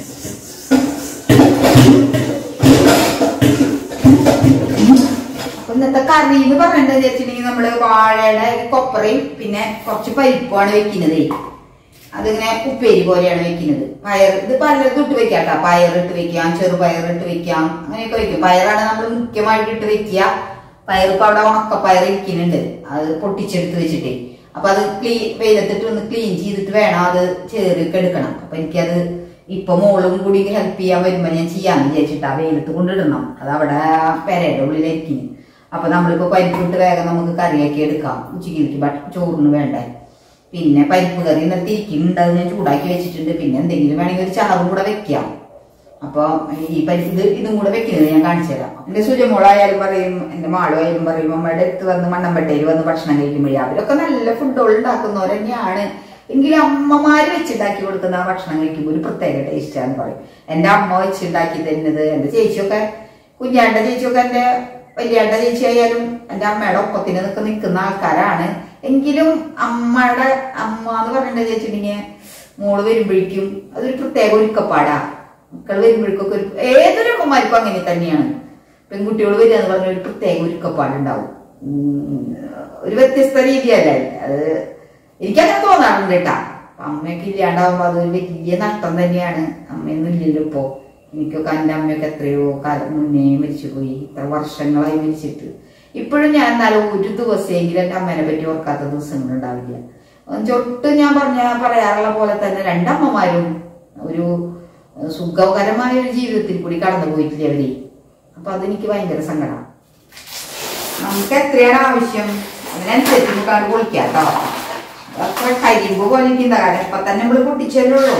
അപ്പൊ ഇന്നത്തെ കറി എന്ന് പറയേണ്ടത് വെച്ചിട്ടുണ്ടെങ്കിൽ നമ്മള് വാഴയുടെ കൊപ്പറയും പിന്നെ കുറച്ച് പരിപ്പുമാണ് വെക്കുന്നത് അതിങ്ങനെ ഉപ്പേരി പോലെയാണ് വെക്കുന്നത് പയർ ഇത് പലതും ഇട്ട് വെക്കാം കേട്ടോ പയർ ഇട്ട് വെക്കാം ചെറുപയർ ഇട്ട് വെക്കാം അങ്ങനെയൊക്കെ വെക്കും പയറാണ് നമ്മൾ മുഖ്യമായിട്ട് ഇട്ട് വെക്കുക പയർ ഇപ്പൊ അവിടെ ഉണക്കപ്പയർ ഇരിക്കുന്നുണ്ട് അത് പൊട്ടിച്ചെടുത്ത് വെച്ചിട്ട് അപ്പൊ അത് ക്ലീൻ വെയിലത്തിട്ട് ഒന്ന് ക്ലീൻ ചെയ്തിട്ട് വേണം അത് ചേറിയൊക്കെ എടുക്കണം അപ്പൊ എനിക്കത് ഇപ്പൊ മോളും കൂടി ഹെൽപ്പ് ചെയ്യാൻ വരുമ്പോ ഞാൻ ചെയ്യാന്ന് വിചാരിച്ചിട്ടാ വെയിലത്ത് കൊണ്ടിടണം അത് അവിടെ പെരയുടെ ഉള്ളിലിരിക്കുന്നു അപ്പൊ നമ്മളിപ്പോ പരിപ്പിട്ട് വേഗം നമുക്ക് കറിയാക്കി എടുക്കാം ഉച്ചയ്ക്ക് ബട്ട് ചോറിന് വേണ്ടേ പിന്നെ പരിപ്പ് കറി ഇന്നത്തെ ഇരിക്കുന്നുണ്ട് അത് ഞാൻ ചൂടാക്കി വെച്ചിട്ടുണ്ട് പിന്നെ എന്തെങ്കിലും വേണമെങ്കിൽ ഒരു ചാറും കൂടെ വെക്കാം അപ്പൊ ഈ പരിപ്പ് ഇത് ഇതും കൂടെ വെക്കുന്നത് ഞാൻ കാണിച്ചു തരാം എന്റെ സുജമോളായാലും പറയും എന്റെ മാളുമായാലും പറയും അമ്മയുടെ അടുത്ത് വന്ന് മണ്ണമ്പട്ടയിൽ വന്ന് ഭക്ഷണം കഴിക്കുമ്പോഴേ അവരൊക്കെ നല്ല ഫുഡുകൾ ഉണ്ടാക്കുന്നവർ തന്നെയാണ് എങ്കിലും അമ്മമാര് വെച്ചുണ്ടാക്കി കൊടുക്കുന്ന ആ ഭക്ഷണം കഴിക്കുമ്പോൾ ഒരു പ്രത്യേക ടേസ്റ്റാന്ന് പറയും എന്റെ അമ്മ വെച്ചുണ്ടാക്കി തരുന്നത് എന്റെ ചേച്ചിയൊക്കെ കുഞ്ഞാണ്ട ചേച്ചിയൊക്കെ എന്റെ വലിയാണ്ട ചേച്ചി ആയാലും എന്റെ അമ്മയുടെ ഒപ്പത്തിന് നിൽക്ക് നിൽക്കുന്ന ആൾക്കാരാണ് എങ്കിലും അമ്മയുടെ അമ്മ എന്ന് പറഞ്ഞിട്ട് ചേച്ചിട്ടുണ്ടെങ്കിൽ മോള് വരുമ്പോഴേക്കും അതൊരു പ്രത്യേക ഒരുക്കപ്പാടാ മക്കള് വരുമ്പോഴേക്കൊക്കെ ഒരു ഏതൊരു അമ്മമാർക്കും അങ്ങനെ തന്നെയാണ് പെൺകുട്ടികൾ വരിക എന്ന് പറഞ്ഞ ഒരു പ്രത്യേക ഒരുക്കപ്പാടുണ്ടാവും ഉം, ഒരു വ്യത്യസ്ത രീതിയല്ലേ അത് എനിക്കങ്ങനെ തോന്നാറുണ്ട് കേട്ടാ അപ്പൊ അമ്മയൊക്കെ ഇല്ലാണ്ടാവുമ്പോ അത് വലിയ നഷ്ടം തന്നെയാണ് അമ്മയൊന്നും ഇല്ലല്ലോ ഇപ്പോ എനിക്കൊക്കെ എന്റെ അമ്മയൊക്കെ എത്രയോ കാലം മുന്നേ മരിച്ചുപോയി ഇത്ര വർഷങ്ങളായി മരിച്ചിട്ട് ഇപ്പോഴും ഞാൻ എന്നാലും ഒരു ദിവസമെങ്കിലും എന്റെ അമ്മേനെ പറ്റി ഓർക്കാത്ത ദിവസങ്ങൾ ഉണ്ടാവില്ല ചൊട്ട് ഞാൻ പറഞ്ഞ പറയാറുള്ള പോലെ തന്നെ രണ്ടമ്മമാരും ഒരു സുഖകരമായ ഒരു ജീവിതത്തിൽ കൂടി കടന്നു പോയിട്ടില്ല അവര് അപ്പൊ അതെനിക്ക് ഭയങ്കര സങ്കടം നമുക്ക് എത്രയാണ് ആവശ്യം അതിനനുസരിച്ച് നമുക്ക് അത് പൊളിക്കാം കേട്ടോ അത്ര കരിമ്പ് പോലെ ഇരിക്കുന്ന കാര്യം ഇപ്പൊ തന്നെ നമ്മള് പൊട്ടിച്ചല്ലേ ഉള്ളൂ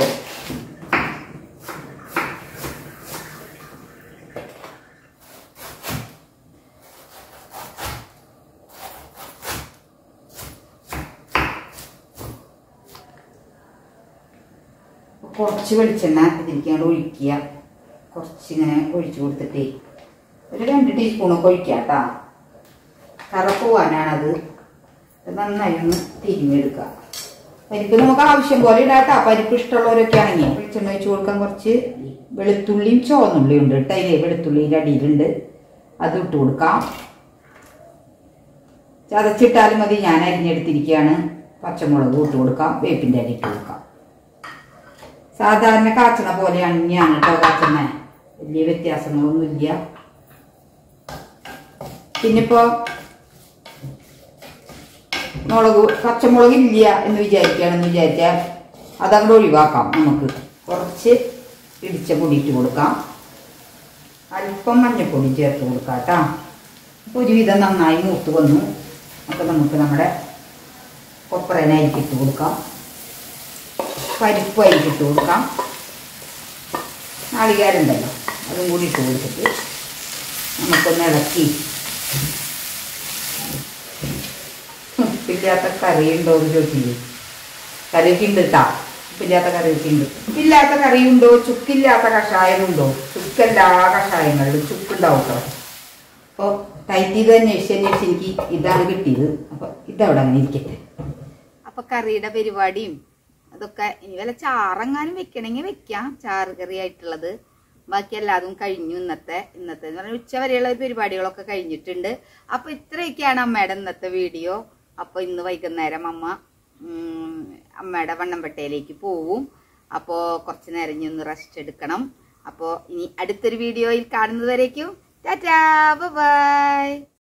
കുറച്ച് വെളിച്ചെണ്ണ ഇതിലേക്കാണ്ട് ഒഴിക്കുക കുറച്ചിങ്ങനെ ഒഴിച്ചു കൊടുത്തിട്ടേ ഒരു രണ്ട് ടീസ്പൂണൊക്കെ ഒഴിക്കുക കേട്ടാ കറ പോവാനാണത് ഇത് നന്നായി ഒന്ന് തിരിഞ്ഞെടുക്കുക പരിപ്പ് നമുക്ക് ആവശ്യം പോലെ ഇടാട്ടാ പരിപ്പ് ഇഷ്ടമുള്ളവരൊക്കെ ആണെങ്കിൽ വെളിച്ചെണ്ണ ഒഴിച്ചു കൊടുക്കാൻ കുറച്ച് വെളുത്തുള്ളിയും ചുവന്നുള്ളിയും ഉണ്ട് കേട്ടോ അതിലെ വെളുത്തുള്ളിയുടെ അടിയിലുണ്ട് അത് ഇട്ട് കൊടുക്കാം ചതച്ചിട്ടാലും മതി ഞാൻ അരിഞ്ഞെടുത്തിരിക്കുകയാണ് പച്ചമുളക് ഇട്ട് കൊടുക്കാം വേപ്പിൻ്റെ അരി ഇട്ട് കൊടുക്കാം സാധാരണ കാച്ചണ പോലെയാണ് ഞാൻ കേട്ടോ കാച്ചണ വലിയ വ്യത്യാസങ്ങളൊന്നുമില്ല പിന്നിപ്പോ മുളക് പച്ചമുളക് ഇല്ല എന്ന് വിചാരിക്കുകയാണെന്ന് വിചാരിച്ചാൽ അതങ്ങോട്ട് ഒഴിവാക്കാം നമുക്ക് കുറച്ച് ഇടിച്ച പൊടി ഇട്ട് കൊടുക്കാം അല്പം മഞ്ഞൾപ്പൊടി ചേർത്ത് കൊടുക്കാം കേട്ടോ അപ്പോൾ ഒരുവിധം നന്നായി മൂത്ത് വന്നു അപ്പോൾ നമുക്ക് നമ്മുടെ കൊപ്പറേന അരിക്കിട്ട് കൊടുക്കാം പരിപ്പ് അരിക്കിട്ട് കൊടുക്കാം നാളികേരുണ്ടല്ലോ അതും കൂടി ഇട്ട് കൊടുത്തിട്ട് നമുക്കൊന്ന് ഇളക്കി ഉപ്പില്ലാത്ത കറി ഉണ്ടോ എന്ന് ചോദിച്ചില്ലേ കറിയൊക്കെ ഉണ്ട് കേട്ടാ ഉപ്പില്ലാത്ത കറിയൊക്കെ ഉണ്ട് ഉപ്പില്ലാത്ത കറിയുണ്ടോ ചുക്കില്ലാത്ത കഷായമുണ്ടോ ചുക്കെല്ലാ കഷായങ്ങളിലും ചുക്കുണ്ടാവും കേട്ടോ അപ്പോൾ ടൈറ്റ് ചെയ്ത് അന്വേഷിച്ച് അന്വേഷിച്ച് എനിക്ക് ഇതാണ് കിട്ടിയത് അപ്പോൾ ഇതവിടെ അങ്ങനെ ഇരിക്കട്ടെ അപ്പൊ കറിയുടെ പരിപാടിയും അതൊക്കെ ഇനി വല്ല ചാറെങ്ങാനും വെക്കണമെങ്കിൽ വെക്കാം ചാറ് കറി ആയിട്ടുള്ളത് ബാക്കി എല്ലാതും കഴിഞ്ഞു ഇന്നത്തെ ഇന്നത്തെ എന്ന് പറഞ്ഞാൽ ഉച്ച വരെയുള്ള പരിപാടികളൊക്കെ കഴിഞ്ഞിട്ടുണ്ട് അപ്പൊ ഇത്രയൊക്കെയാണ് അമ്മയുടെ ഇന്നത്തെ വീഡിയോ അപ്പൊ ഇന്ന് വൈകുന്നേരം അമ്മ ഉം, അമ്മയുടെ വണ്ണംപട്ടയിലേക്ക് പോവും അപ്പോൾ കുറച്ച് നേരം ഇനി ഒന്ന് റെസ്റ്റ് എടുക്കണം അപ്പോൾ ഇനി അടുത്തൊരു വീഡിയോയിൽ കാണുന്നത് വരേക്കും ടാറ്റാ ബൈ